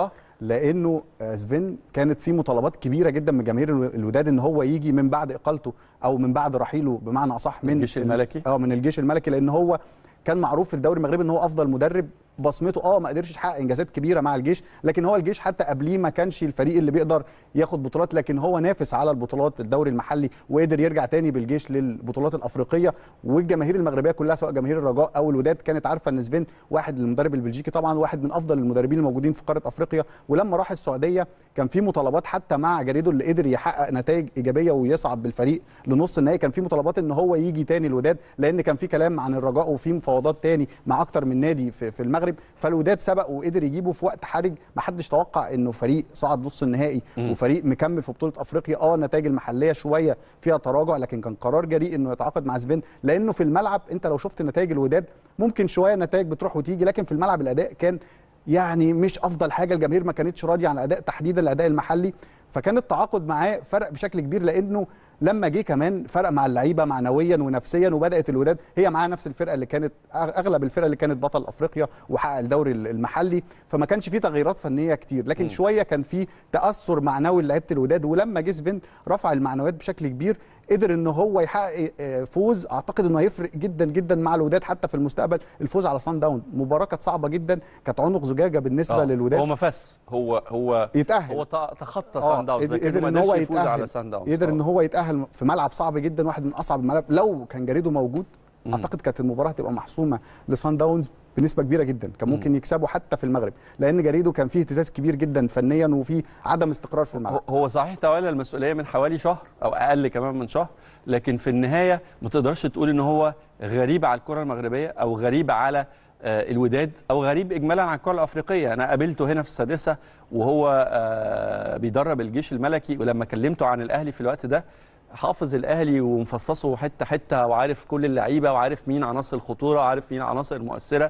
[SPEAKER 3] لانه آه، سفين كانت في مطالبات كبيره جدا من جماهير الو- الوداد ان هو يجي من بعد اقالته او من بعد رحيله بمعنى اصح من
[SPEAKER 1] الجيش
[SPEAKER 3] ال-
[SPEAKER 1] الملكي.
[SPEAKER 3] اه من الجيش الملكي لان هو كان معروف في الدوري المغربي ان هو افضل مدرب بصمته اه ما قدرش يحقق انجازات كبيره مع الجيش لكن هو الجيش حتى قبليه ما كانش الفريق اللي بيقدر ياخد بطولات لكن هو نافس على البطولات الدوري المحلي وقدر يرجع تاني بالجيش للبطولات الافريقيه والجماهير المغربيه كلها سواء جماهير الرجاء او الوداد كانت عارفه ان سفين واحد المدرب البلجيكي طبعا واحد من افضل المدربين الموجودين في قاره افريقيا ولما راح السعوديه كان في مطالبات حتى مع جريده اللي قدر يحقق نتائج ايجابيه ويصعد بالفريق لنص النهائي كان في مطالبات ان هو يجي تاني الوداد لان كان في كلام عن الرجاء وفي مفاوضات تاني مع اكتر من نادي في, في المغرب فالوداد سبق وقدر يجيبه في وقت حرج ما حدش توقع انه فريق صعد نص النهائي
[SPEAKER 1] مم.
[SPEAKER 3] وفريق مكمل في بطوله افريقيا اه النتائج المحليه شويه فيها تراجع لكن كان قرار جريء انه يتعاقد مع سفين لانه في الملعب انت لو شفت نتائج الوداد ممكن شويه النتائج بتروح وتيجي لكن في الملعب الاداء كان يعني مش افضل حاجه الجماهير ما كانتش راضيه عن الاداء تحديدا الاداء المحلي فكان التعاقد معاه فرق بشكل كبير لانه لما جه كمان فرق مع اللعيبه معنويا ونفسيا وبدات الوداد هي معاها نفس الفرقه اللي كانت أغ- اغلب الفرقه اللي كانت بطل افريقيا وحقق الدوري المحلي فما كانش فيه تغييرات فنيه كتير لكن
[SPEAKER 1] مم.
[SPEAKER 3] شويه كان فيه تاثر معنوي لعيبه الوداد ولما جه سفين رفع المعنويات بشكل كبير قدر ان هو يحقق آه، فوز اعتقد انه هيفرق جدا جدا مع الوداد حتى في المستقبل الفوز على سان داون مباراه كانت صعبه جدا كانت عنق زجاجه بالنسبه
[SPEAKER 1] آه،
[SPEAKER 3] للوداد
[SPEAKER 1] هو ما فاز هو هو
[SPEAKER 3] يتاهل
[SPEAKER 1] هو ت- تخطى
[SPEAKER 3] آه،
[SPEAKER 1] سان داونز
[SPEAKER 3] قدر-
[SPEAKER 1] لكن
[SPEAKER 3] قدر
[SPEAKER 1] ما
[SPEAKER 3] إن
[SPEAKER 1] قدرش
[SPEAKER 3] هو
[SPEAKER 1] يفوز
[SPEAKER 3] يتأهل.
[SPEAKER 1] على سان داونز
[SPEAKER 3] يقدر
[SPEAKER 1] آه.
[SPEAKER 3] ان هو يتاهل في ملعب صعب جدا واحد من اصعب الملاعب لو كان جريده موجود
[SPEAKER 1] مم.
[SPEAKER 3] اعتقد كانت المباراه هتبقى محسومه لسان داونز بنسبه كبيره جدا كان
[SPEAKER 1] مم.
[SPEAKER 3] ممكن يكسبوا حتى في المغرب لان جريده كان فيه اهتزاز كبير جدا فنيا وفيه عدم استقرار في الملعب
[SPEAKER 1] هو- هو صحيح تولى المسؤوليه من حوالي شهر او اقل كمان من شهر لكن في النهايه ما تقدرش تقول ان هو غريب على الكره المغربيه او غريب على آه، الوداد او غريب اجمالا على الكره الافريقيه انا قابلته هنا في السادسه وهو آه، بيدرب الجيش الملكي ولما كلمته عن الاهلي في الوقت ده حافظ الاهلي ومفصصه حته حته وعارف كل اللعيبه وعارف مين عناصر الخطوره وعارف مين عناصر المؤثره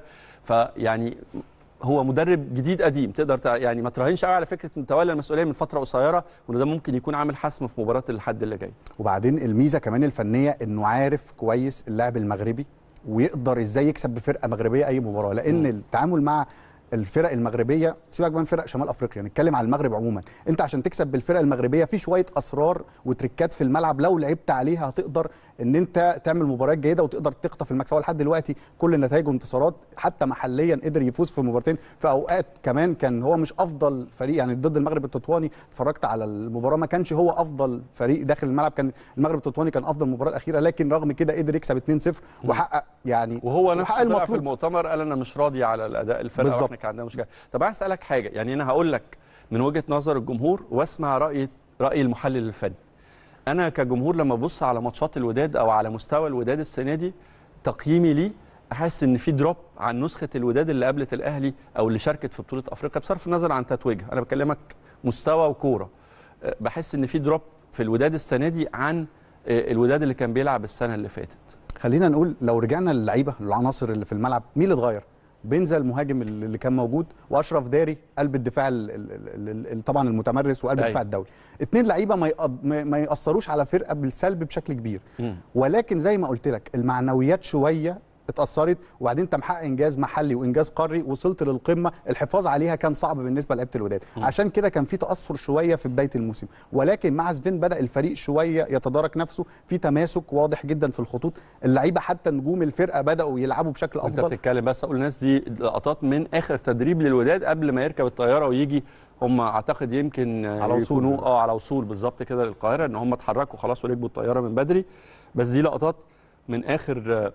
[SPEAKER 1] فيعني هو مدرب جديد قديم تقدر تع- يعني ما تراهنش قوي على فكره انه تولى المسؤوليه من فتره قصيره وان ده ممكن يكون عامل حسم في مباراه الحد اللي جاي
[SPEAKER 3] وبعدين الميزه كمان الفنيه انه عارف كويس اللاعب المغربي ويقدر ازاي يكسب بفرقه مغربيه اي مباراه لان
[SPEAKER 1] مم.
[SPEAKER 3] التعامل مع الفرق المغربيه سيبك بقى من فرق شمال افريقيا نتكلم على المغرب عموما انت عشان تكسب بالفرق المغربيه في شويه اسرار وتريكات في الملعب لو لعبت عليها هتقدر ان انت تعمل مباريات جيده وتقدر تخطف المكسب هو لحد دلوقتي كل نتائجه انتصارات حتى محليا قدر يفوز في مباراتين في اوقات كمان كان هو مش افضل فريق يعني ضد المغرب التطواني اتفرجت على المباراه ما كانش هو افضل فريق داخل الملعب كان المغرب التطواني كان افضل المباراه الاخيره لكن رغم كده قدر يكسب 2-0 وحقق يعني
[SPEAKER 1] وهو نفسه
[SPEAKER 3] وحقق
[SPEAKER 1] طلع في
[SPEAKER 3] المطلوب
[SPEAKER 1] المؤتمر قال انا مش راضي على الاداء الفرقه
[SPEAKER 3] بالظبط.
[SPEAKER 1] واحنا كان عندنا مشكله طب عايز اسالك حاجه يعني انا هقول لك من وجهه نظر الجمهور واسمع راي راي المحلل الفني انا كجمهور لما ابص على ماتشات الوداد او على مستوى الوداد السنه دي تقييمي ليه احس ان في دروب عن نسخه الوداد اللي قابلت الاهلي او اللي شاركت في بطوله افريقيا بصرف النظر عن تتويجها انا بكلمك مستوى وكوره أه، بحس ان في دروب في الوداد السنه دي عن أه، الوداد اللي كان بيلعب السنه اللي فاتت
[SPEAKER 3] خلينا نقول لو رجعنا للعيبه للعناصر اللي في الملعب مين اللي اتغير بنزا المهاجم اللي اللي كان موجود واشرف داري قلب الدفاع ال ال ال ال طبعا المتمرس وقلب
[SPEAKER 1] أيوة.
[SPEAKER 3] الدفاع الدولي اتنين لعيبه ما يقض- ما ما ياثروش على فرقه بالسلب بشكل كبير
[SPEAKER 1] مم.
[SPEAKER 3] ولكن زي ما قلت لك المعنويات شويه اتاثرت وبعدين انت محقق انجاز محلي وانجاز قاري وصلت للقمه الحفاظ عليها كان صعب بالنسبه لعيبه الوداد
[SPEAKER 1] م.
[SPEAKER 3] عشان كده كان في تاثر شويه في بدايه الموسم ولكن مع سفين بدا الفريق شويه يتدارك نفسه في تماسك واضح جدا في الخطوط اللعيبه حتى نجوم الفرقه بداوا يلعبوا بشكل
[SPEAKER 1] انت
[SPEAKER 3] افضل
[SPEAKER 1] بتتكلم بس اقول للناس دي لقطات من اخر تدريب للوداد قبل ما يركب الطياره ويجي هم اعتقد يمكن
[SPEAKER 3] على وصول.
[SPEAKER 1] يكونوا اه على وصول بالظبط كده للقاهره ان هم اتحركوا خلاص وركبوا الطياره من بدري بس دي لقطات من اخر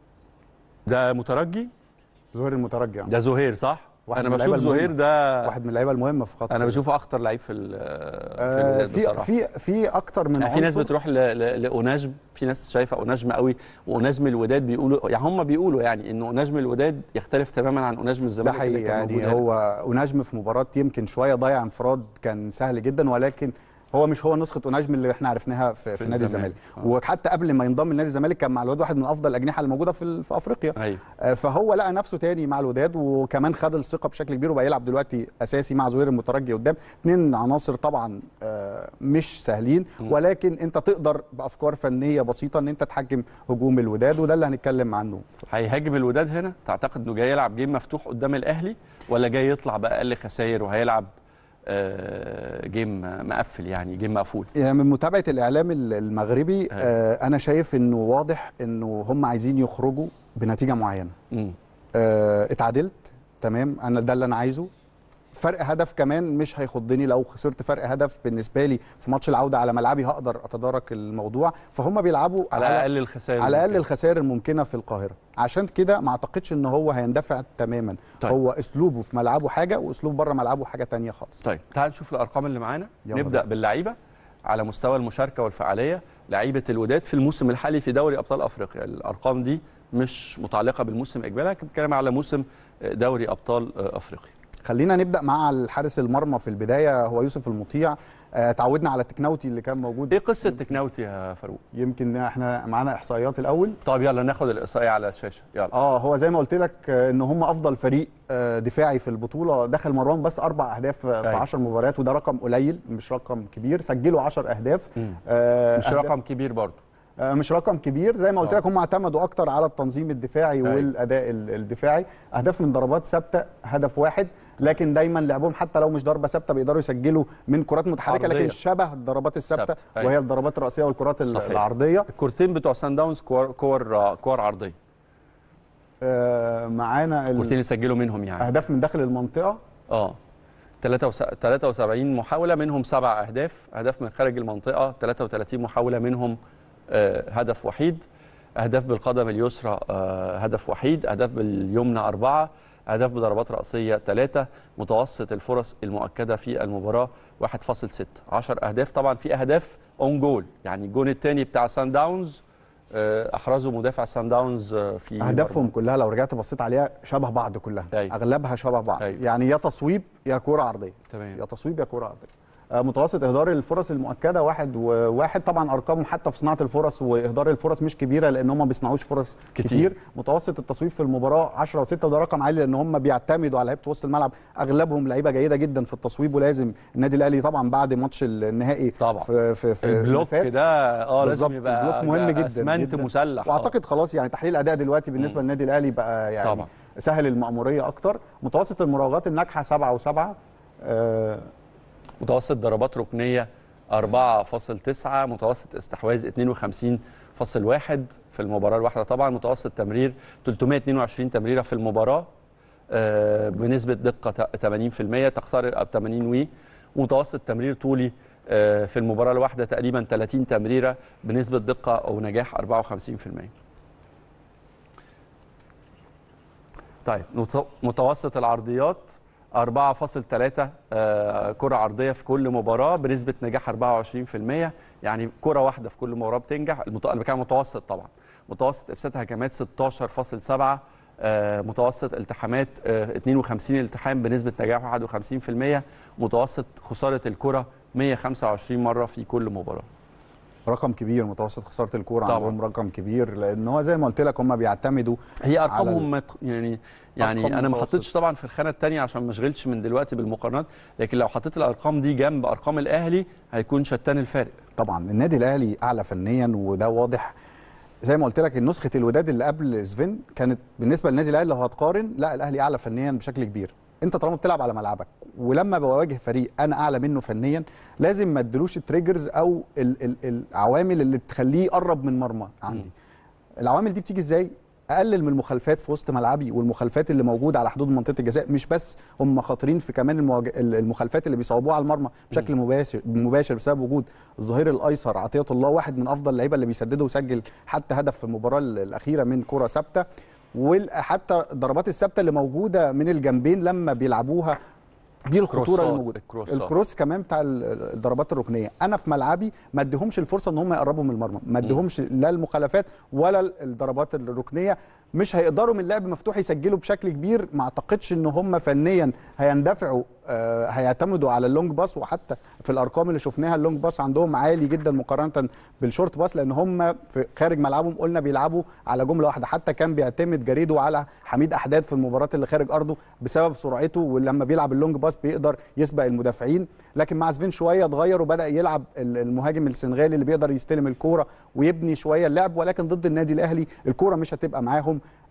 [SPEAKER 1] ده مترجي
[SPEAKER 3] زهير المترجي
[SPEAKER 1] ده زهير صح
[SPEAKER 3] واحد
[SPEAKER 1] انا
[SPEAKER 3] من
[SPEAKER 1] بشوف
[SPEAKER 3] اللعيبة
[SPEAKER 1] زهير
[SPEAKER 3] المهمة.
[SPEAKER 1] ده
[SPEAKER 3] واحد من اللعيبه المهمه في خط
[SPEAKER 1] انا بشوفه اخطر لعيب في ال- في
[SPEAKER 3] آه
[SPEAKER 1] الوداد
[SPEAKER 3] في
[SPEAKER 1] بصراحه
[SPEAKER 3] في في اكتر من
[SPEAKER 1] يعني في ناس
[SPEAKER 3] عنصر.
[SPEAKER 1] بتروح ل- ل- لاوناجم في ناس شايفه اوناجم قوي واوناجم الوداد بيقولوا يعني هم بيقولوا يعني ان اوناجم الوداد يختلف تماما عن اوناجم
[SPEAKER 3] ده
[SPEAKER 1] الزمالك اللي
[SPEAKER 3] حقيقي
[SPEAKER 1] كان موجود
[SPEAKER 3] يعني
[SPEAKER 1] هنا.
[SPEAKER 3] هو ونجم في مباراه يمكن شويه ضيع انفراد كان سهل جدا ولكن هو مش هو نسخه ونجم اللي احنا عرفناها في, في,
[SPEAKER 1] في
[SPEAKER 3] نادي
[SPEAKER 1] الزمالك.
[SPEAKER 3] الزمالك وحتى قبل ما ينضم لنادي الزمالك كان مع الوداد واحد من افضل الاجنحه اللي موجوده في, ال- في افريقيا
[SPEAKER 1] ايوه
[SPEAKER 3] آه، فهو لقى نفسه تاني مع الوداد وكمان خد الثقه بشكل كبير وبقى يلعب دلوقتي اساسي مع زهير المترجي قدام اثنين عناصر طبعا آه، مش سهلين
[SPEAKER 1] م.
[SPEAKER 3] ولكن انت تقدر بافكار فنيه بسيطه ان انت تحجم هجوم الوداد وده اللي هنتكلم عنه
[SPEAKER 1] هيهاجم الوداد هنا تعتقد انه جاي يلعب جيم مفتوح قدام الاهلي ولا جاي يطلع باقل خسائر وهيلعب آه، جيم مقفل يعني جيم مقفول
[SPEAKER 3] يعني من متابعه الاعلام ال- المغربي آه انا شايف انه واضح انه هم عايزين يخرجوا بنتيجه معينه
[SPEAKER 1] مم.
[SPEAKER 3] آه اتعادلت تمام انا ده اللي انا عايزه فرق هدف كمان مش هيخضني لو خسرت فرق هدف بالنسبه لي في ماتش العوده على ملعبي هقدر اتدارك الموضوع فهم بيلعبوا
[SPEAKER 1] على اقل الخسائر
[SPEAKER 3] على الاقل
[SPEAKER 1] الممكنة.
[SPEAKER 3] الخسائر الممكنه في القاهره عشان كده ما اعتقدش ان هو هيندفع تماما
[SPEAKER 1] طيب.
[SPEAKER 3] طيب. هو اسلوبه في ملعبه حاجه واسلوب بره ملعبه حاجه تانية خالص
[SPEAKER 1] طيب تعال نشوف الارقام اللي معانا
[SPEAKER 3] يلا
[SPEAKER 1] نبدا
[SPEAKER 3] بينا.
[SPEAKER 1] باللعيبه على مستوى المشاركه والفعاليه لعيبه الوداد في الموسم الحالي في دوري ابطال افريقيا الارقام دي مش متعلقه بالموسم اجمالا بتكلم على موسم دوري ابطال افريقيا
[SPEAKER 3] خلينا نبدا مع الحارس المرمى في البدايه هو يوسف المطيع آه، تعودنا على التكناوتي اللي كان موجود
[SPEAKER 1] ايه قصه تكناوتي يا فاروق
[SPEAKER 3] يمكن احنا معانا احصائيات الاول
[SPEAKER 1] طب يلا ناخد الاحصائيه على الشاشه يلا
[SPEAKER 3] اه هو زي ما قلت لك آه، ان هم افضل فريق آه، دفاعي في البطوله دخل مروان بس اربع اهداف آه، في
[SPEAKER 1] أيوة.
[SPEAKER 3] 10 مباريات وده رقم قليل مش رقم كبير سجلوا 10 اهداف
[SPEAKER 1] مم.
[SPEAKER 3] آه،
[SPEAKER 1] مش
[SPEAKER 3] أهداف-
[SPEAKER 1] رقم كبير برضه
[SPEAKER 3] آه، مش رقم كبير زي ما قلت
[SPEAKER 1] آه.
[SPEAKER 3] لك هم اعتمدوا اكتر على التنظيم الدفاعي
[SPEAKER 1] أيوة.
[SPEAKER 3] والاداء ال- الدفاعي اهداف من ضربات ثابته هدف واحد لكن دايما لعبهم حتى لو مش ضربه ثابته بيقدروا يسجلوا من كرات متحركه
[SPEAKER 1] عرضية.
[SPEAKER 3] لكن شبه الضربات الثابته
[SPEAKER 1] ثابتة. أيوة.
[SPEAKER 3] وهي الضربات الراسيه والكرات ال-
[SPEAKER 1] صحيح.
[SPEAKER 3] العرضيه
[SPEAKER 1] الكورتين بتوع سان داونز كور كور كور عرضيه
[SPEAKER 3] آه، معانا ال-
[SPEAKER 1] الكورتين اللي سجلوا منهم يعني
[SPEAKER 3] اهداف من داخل المنطقه
[SPEAKER 1] اه 73 محاوله منهم سبع اهداف اهداف من خارج المنطقه 33 محاوله منهم آه، هدف وحيد اهداف بالقدم اليسرى آه، هدف وحيد اهداف باليمنى اربعه اهداف بضربات راسيه ثلاثه متوسط الفرص المؤكده في المباراه 1.6 10 اهداف طبعا في اهداف اون جول يعني الجون الثاني بتاع سان داونز آه، احرزه مدافع سان داونز آه، في
[SPEAKER 3] اهدافهم كلها لو رجعت بصيت عليها شبه بعض كلها
[SPEAKER 1] أيوة.
[SPEAKER 3] اغلبها شبه بعض
[SPEAKER 1] أيوة.
[SPEAKER 3] يعني يا تصويب يا كره عرضيه
[SPEAKER 1] تمام
[SPEAKER 3] يا تصويب يا كره عرضيه آه، متوسط اهدار الفرص المؤكده واحد وواحد طبعا ارقامهم حتى في صناعه الفرص واهدار الفرص مش كبيره لان هم ما بيصنعوش فرص
[SPEAKER 1] كتير.
[SPEAKER 3] كتير, كتير. متوسط التصويب في المباراه 10 و6 وده رقم عالي لان هم بيعتمدوا على لعيبه وسط الملعب اغلبهم لعيبه جيده جدا في التصويب ولازم النادي الاهلي طبعا بعد ماتش النهائي
[SPEAKER 1] طبعا.
[SPEAKER 3] في في, في اللي
[SPEAKER 1] البلوك
[SPEAKER 3] فات
[SPEAKER 1] ده اه لازم
[SPEAKER 3] بالظبط
[SPEAKER 1] يبقى
[SPEAKER 3] بلوك مهم جدا
[SPEAKER 1] اسمنت
[SPEAKER 3] جدا.
[SPEAKER 1] مسلح آه.
[SPEAKER 3] واعتقد خلاص يعني تحليل الاداء دلوقتي بالنسبه
[SPEAKER 1] مم.
[SPEAKER 3] للنادي الاهلي بقى يعني
[SPEAKER 1] طبعا.
[SPEAKER 3] سهل المأموريه اكتر متوسط المراوغات الناجحه 7 و7 آه
[SPEAKER 1] متوسط ضربات ركنيه 4.9 متوسط استحواذ 52.1 في المباراه الواحده طبعا متوسط تمرير 322 تمريره في المباراه آه، بنسبه دقه ت- 80% تقترب 80 وي متوسط تمرير طولي آه، في المباراه الواحده تقريبا 30 تمريره بنسبه دقه او نجاح 54% طيب مت- متوسط العرضيات 4.3 آه، كرة عرضية في كل مباراة بنسبة نجاح 24% يعني كرة واحدة في كل مباراة بتنجح المت... أنا بتكلم متوسط طبعا متوسط إفساد هجمات 16.7 آه، متوسط التحامات آه، 52 التحام بنسبة نجاح 51% متوسط خسارة الكرة 125 مرة في كل مباراة
[SPEAKER 3] رقم كبير متوسط خساره الكوره
[SPEAKER 1] طبعاً.
[SPEAKER 3] عندهم رقم كبير لان هو زي ما قلت لك هم بيعتمدوا
[SPEAKER 1] هي
[SPEAKER 3] على
[SPEAKER 1] ارقامهم مت- يعني يعني
[SPEAKER 3] أرقام
[SPEAKER 1] انا ما
[SPEAKER 3] متوسط.
[SPEAKER 1] حطيتش طبعا في الخانه الثانيه عشان ما اشغلش من دلوقتي بالمقارنات لكن لو حطيت الارقام دي جنب ارقام الاهلي هيكون شتان الفارق
[SPEAKER 3] طبعا النادي الاهلي اعلى فنيا وده واضح زي ما قلت لك نسخه الوداد اللي قبل سفين كانت بالنسبه للنادي الاهلي لو هتقارن لا الاهلي اعلى فنيا بشكل كبير انت طالما بتلعب على ملعبك ولما بواجه فريق انا اعلى منه فنيا لازم ما ادلوش التريجرز او ال ال العوامل اللي تخليه يقرب من مرمى عندي العوامل دي بتيجي ازاي اقلل من المخالفات في وسط ملعبي والمخالفات اللي موجوده على حدود منطقه الجزاء مش بس هم خاطرين في كمان المواج... المخالفات اللي بيصوبوها على المرمى بشكل مباشر مباشر بسبب وجود الظهير الايسر عطيه الله واحد من افضل اللعيبه اللي بيسددوا وسجل حتى هدف في المباراه الاخيره من كره ثابته وحتى الضربات الثابته اللي موجوده من الجنبين لما بيلعبوها دي الخطوره
[SPEAKER 1] كروسات،
[SPEAKER 3] اللي موجوده
[SPEAKER 1] الكروسات.
[SPEAKER 3] الكروس كمان بتاع ال- الضربات الركنيه انا في ملعبي ما اديهمش الفرصه ان هم يقربوا من المرمى ما اديهمش لا المخالفات ولا ال- الضربات الركنيه مش هيقدروا من لعب مفتوح يسجلوا بشكل كبير ما اعتقدش ان هم فنيا هيندفعوا آه، هيعتمدوا على اللونج باس وحتى في الارقام اللي شفناها اللونج باس عندهم عالي جدا مقارنه بالشورت باس لان هم في خارج ملعبهم قلنا بيلعبوا على جمله واحده حتى كان بيعتمد جريدو على حميد احداد في المباراه اللي خارج ارضه بسبب سرعته ولما بيلعب اللونج باس بيقدر يسبق المدافعين لكن مع سفين شويه اتغير وبدا يلعب ال- المهاجم السنغالي اللي بيقدر يستلم الكوره ويبني شويه اللعب ولكن ضد النادي الاهلي الكوره مش هتبقى معاهم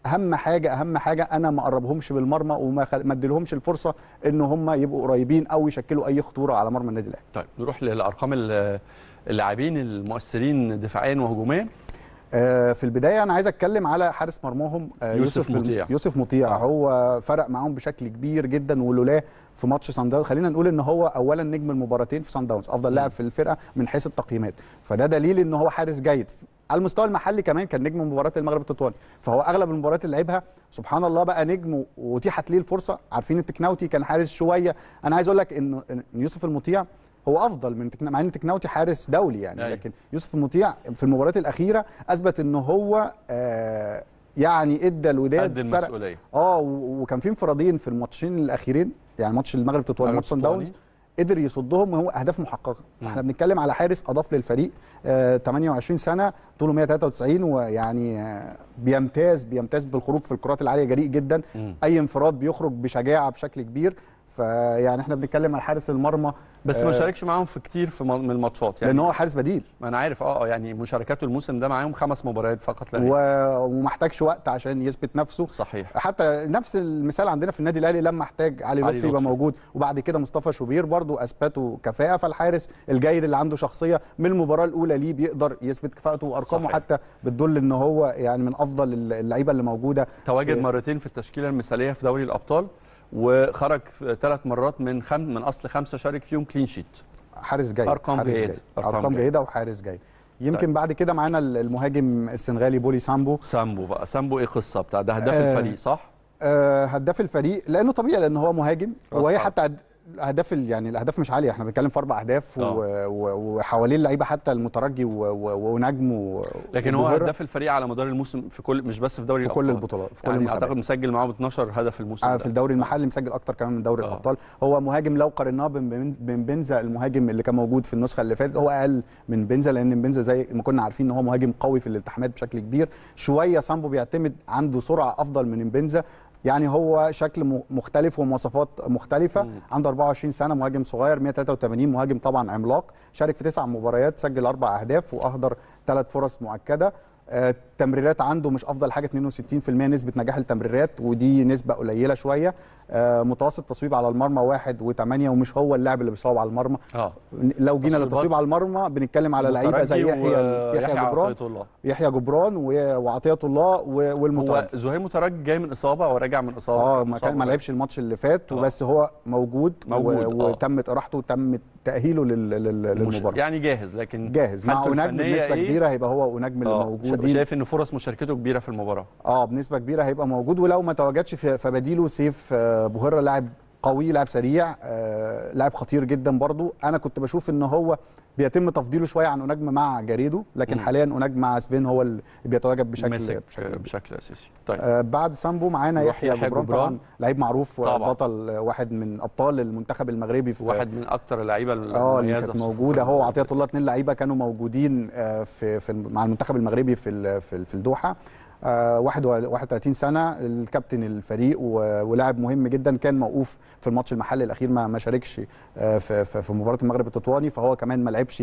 [SPEAKER 3] اهم حاجه اهم حاجه انا ما اقربهمش بالمرمى وما خل... ما اديلهمش الفرصه ان هم يبقوا قريبين او يشكلوا اي خطوره على مرمى النادي الاهلي
[SPEAKER 1] طيب نروح للارقام ال- اللاعبين المؤثرين دفاعيا وهجوميا
[SPEAKER 3] آه، في البدايه انا عايز اتكلم على حارس مرماهم آه،
[SPEAKER 1] يوسف
[SPEAKER 3] الم-
[SPEAKER 1] مطيع.
[SPEAKER 3] يوسف مطيع
[SPEAKER 1] آه.
[SPEAKER 3] هو فرق معاهم بشكل كبير جدا ولولاه في ماتش سان داونز خلينا نقول ان هو اولا نجم المباراتين في سان داونز افضل لاعب في الفرقه من حيث التقييمات فده دليل ان هو حارس جيد على المستوى المحلي كمان كان نجم مباراه المغرب التطواني فهو اغلب المباريات اللي لعبها سبحان الله بقى نجم واتيحت ليه الفرصه عارفين التكناوتي كان حارس شويه انا عايز اقول لك انه إن يوسف المطيع هو افضل من تكنا... مع ان تكناوتي حارس دولي يعني
[SPEAKER 1] أيوة.
[SPEAKER 3] لكن يوسف المطيع في المباريات الاخيره اثبت ان هو آه يعني ادى الوداد
[SPEAKER 1] قد
[SPEAKER 3] فرق
[SPEAKER 1] المسؤوليه
[SPEAKER 3] اه و- وكان في انفرادين في الماتشين الاخيرين يعني ماتش المغرب تطوان
[SPEAKER 1] المغرب
[SPEAKER 3] ماتش سان
[SPEAKER 1] التطواني.
[SPEAKER 3] داونز قدر يصدهم وهو اهداف محققه
[SPEAKER 1] مم.
[SPEAKER 3] احنا بنتكلم على حارس اضاف للفريق آه 28 سنه طوله 193 ويعني آه بيمتاز بيمتاز بالخروج في الكرات العاليه جريء جدا
[SPEAKER 1] مم.
[SPEAKER 3] اي انفراد بيخرج بشجاعه بشكل كبير فيعني احنا بنتكلم على حارس المرمى
[SPEAKER 1] بس
[SPEAKER 3] آه،
[SPEAKER 1] ما شاركش معاهم في كتير في م- من الماتشات يعني
[SPEAKER 3] لان هو حارس بديل
[SPEAKER 1] ما انا عارف اه آه، يعني مشاركاته الموسم ده معاهم خمس مباريات فقط لا غير.
[SPEAKER 3] و- ومحتاجش وقت عشان يثبت نفسه
[SPEAKER 1] صحيح
[SPEAKER 3] حتى نفس المثال عندنا في النادي الاهلي لما احتاج علي
[SPEAKER 1] علي
[SPEAKER 3] لطفي يبقى
[SPEAKER 1] لطفي.
[SPEAKER 3] موجود وبعد كده مصطفى شوبير برضو اثبتوا كفاءه فالحارس الجيد اللي عنده شخصيه من المباراه الاولى ليه بيقدر يثبت كفاءته وارقامه
[SPEAKER 1] صحيح.
[SPEAKER 3] حتى بتدل ان هو يعني من افضل اللعيبه اللي موجوده
[SPEAKER 1] تواجد
[SPEAKER 3] في-
[SPEAKER 1] مرتين في التشكيله المثاليه في دوري الابطال وخرج ثلاث مرات من خم من اصل خمسه شارك فيهم كلين شيت
[SPEAKER 3] حارس جيد
[SPEAKER 1] أرقام
[SPEAKER 3] حارس
[SPEAKER 1] جيدة.
[SPEAKER 3] جيد.
[SPEAKER 1] أرقام
[SPEAKER 3] ارقام
[SPEAKER 1] جيدة.
[SPEAKER 3] جيده وحارس جيد يمكن
[SPEAKER 1] طيب.
[SPEAKER 3] بعد كده معانا المهاجم السنغالي بولي سامبو
[SPEAKER 1] سامبو بقى سامبو ايه قصه بتاع ده هداف
[SPEAKER 3] آه،
[SPEAKER 1] الفريق صح
[SPEAKER 3] آه، هداف الفريق لانه طبيعي لان هو مهاجم
[SPEAKER 1] راس
[SPEAKER 3] وهي
[SPEAKER 1] حرب.
[SPEAKER 3] حتى عد- اهداف ال- يعني الاهداف مش عاليه احنا بنتكلم في اربع اهداف و-
[SPEAKER 1] آه.
[SPEAKER 3] و- وحواليه اللعيبه حتى المترجي و- و- ونجم و-
[SPEAKER 1] لكن هو
[SPEAKER 3] وجوهرة
[SPEAKER 1] هداف الفريق على مدار الموسم في كل مش بس في دوري
[SPEAKER 3] في كل
[SPEAKER 1] الأبطال.
[SPEAKER 3] البطولات في كل
[SPEAKER 1] يعني
[SPEAKER 3] المسابقات
[SPEAKER 1] اعتقد مسجل معاهم 12 هدف الموسم
[SPEAKER 3] آه،
[SPEAKER 1] ده
[SPEAKER 3] في الدوري المحلي مسجل اكتر كمان من دوري
[SPEAKER 1] آه.
[SPEAKER 3] الابطال هو مهاجم لو قارناه بين- بين بين بنزا المهاجم اللي كان موجود في النسخه اللي فاتت هو اقل من بنزا لان بنزا زي ما كنا عارفين ان هو مهاجم قوي في الالتحامات بشكل كبير شويه سامبو بيعتمد عنده سرعه افضل من بنزا يعني هو شكل م- مختلف ومواصفات مختلفه
[SPEAKER 1] مم.
[SPEAKER 3] عنده 24 سنه مهاجم صغير 183 مهاجم طبعا عملاق شارك في تسع مباريات سجل اربع اهداف واهدر ثلاث فرص مؤكده آه، التمريرات عنده مش افضل حاجه 62% نسبه نجاح التمريرات ودي نسبه قليله شويه آه، متوسط تصويب على المرمى واحد وثمانية ومش هو اللاعب اللي بيصوب على المرمى
[SPEAKER 1] اه
[SPEAKER 3] لو جينا
[SPEAKER 1] تصويبات
[SPEAKER 3] للتصويب على المرمى بنتكلم على لعيبه زي
[SPEAKER 1] المترجي
[SPEAKER 3] يحيى
[SPEAKER 1] ويحيى
[SPEAKER 3] يحيى جبران
[SPEAKER 1] عطية الله
[SPEAKER 3] يحيى جبران و- وعطيه الله و-
[SPEAKER 1] هو
[SPEAKER 3] والمترجي
[SPEAKER 1] زهير مترجي جاي من اصابه وراجع من اصابه
[SPEAKER 3] اه
[SPEAKER 1] كان
[SPEAKER 3] ما
[SPEAKER 1] مصاب
[SPEAKER 3] كان ما
[SPEAKER 1] قريب.
[SPEAKER 3] لعبش الماتش اللي فات
[SPEAKER 1] آه.
[SPEAKER 3] وبس هو موجود,
[SPEAKER 1] موجود،
[SPEAKER 3] و...
[SPEAKER 1] آه.
[SPEAKER 3] وتمت اراحته وتم تاهيله لل... لل...
[SPEAKER 1] مش-
[SPEAKER 3] للمباراه
[SPEAKER 1] يعني جاهز لكن
[SPEAKER 3] جاهز مع
[SPEAKER 1] حالته
[SPEAKER 3] اوناج
[SPEAKER 1] الفنية
[SPEAKER 3] بنسبه
[SPEAKER 1] إيه؟
[SPEAKER 3] كبيره هيبقى هو اوناج من
[SPEAKER 1] آه،
[SPEAKER 3] الموجودين
[SPEAKER 1] شايف ان فرص مشاركته كبيره في المباراه
[SPEAKER 3] اه بنسبه كبيره هيبقى موجود ولو ما تواجدش في فبديله سيف آه، بوهره لاعب قوي لاعب سريع آه، لاعب خطير جدا برضو انا كنت بشوف ان هو بيتم تفضيله شويه عن اوناجم مع جاريدو لكن
[SPEAKER 1] مم.
[SPEAKER 3] حاليا اوناج مع سبين هو اللي بيتواجد بشكل
[SPEAKER 1] مسك
[SPEAKER 3] بشكل كبير.
[SPEAKER 1] بشكل اساسي طيب
[SPEAKER 3] آه بعد سامبو معانا
[SPEAKER 1] نروح
[SPEAKER 3] يحيى
[SPEAKER 1] يحيى
[SPEAKER 3] جبران
[SPEAKER 1] جبران.
[SPEAKER 3] طبعا لعيب معروف
[SPEAKER 1] طبعاً.
[SPEAKER 3] طبعا. بطل آه، واحد من ابطال المنتخب المغربي في
[SPEAKER 1] واحد من اكتر اللعيبه
[SPEAKER 3] اه اللي
[SPEAKER 1] المميزه
[SPEAKER 3] كانت
[SPEAKER 1] في
[SPEAKER 3] موجوده هو وعطيه الله اثنين لعيبه كانوا موجودين آه، في في مع المنتخب المغربي في ال- في ال- في الدوحه آه، واحد و- 31 سنه الكابتن الفريق و- ولاعب مهم جدا كان موقوف في الماتش المحلي الاخير ما ما شاركش آه، في في في مباراه المغرب التطواني فهو كمان ما لعبش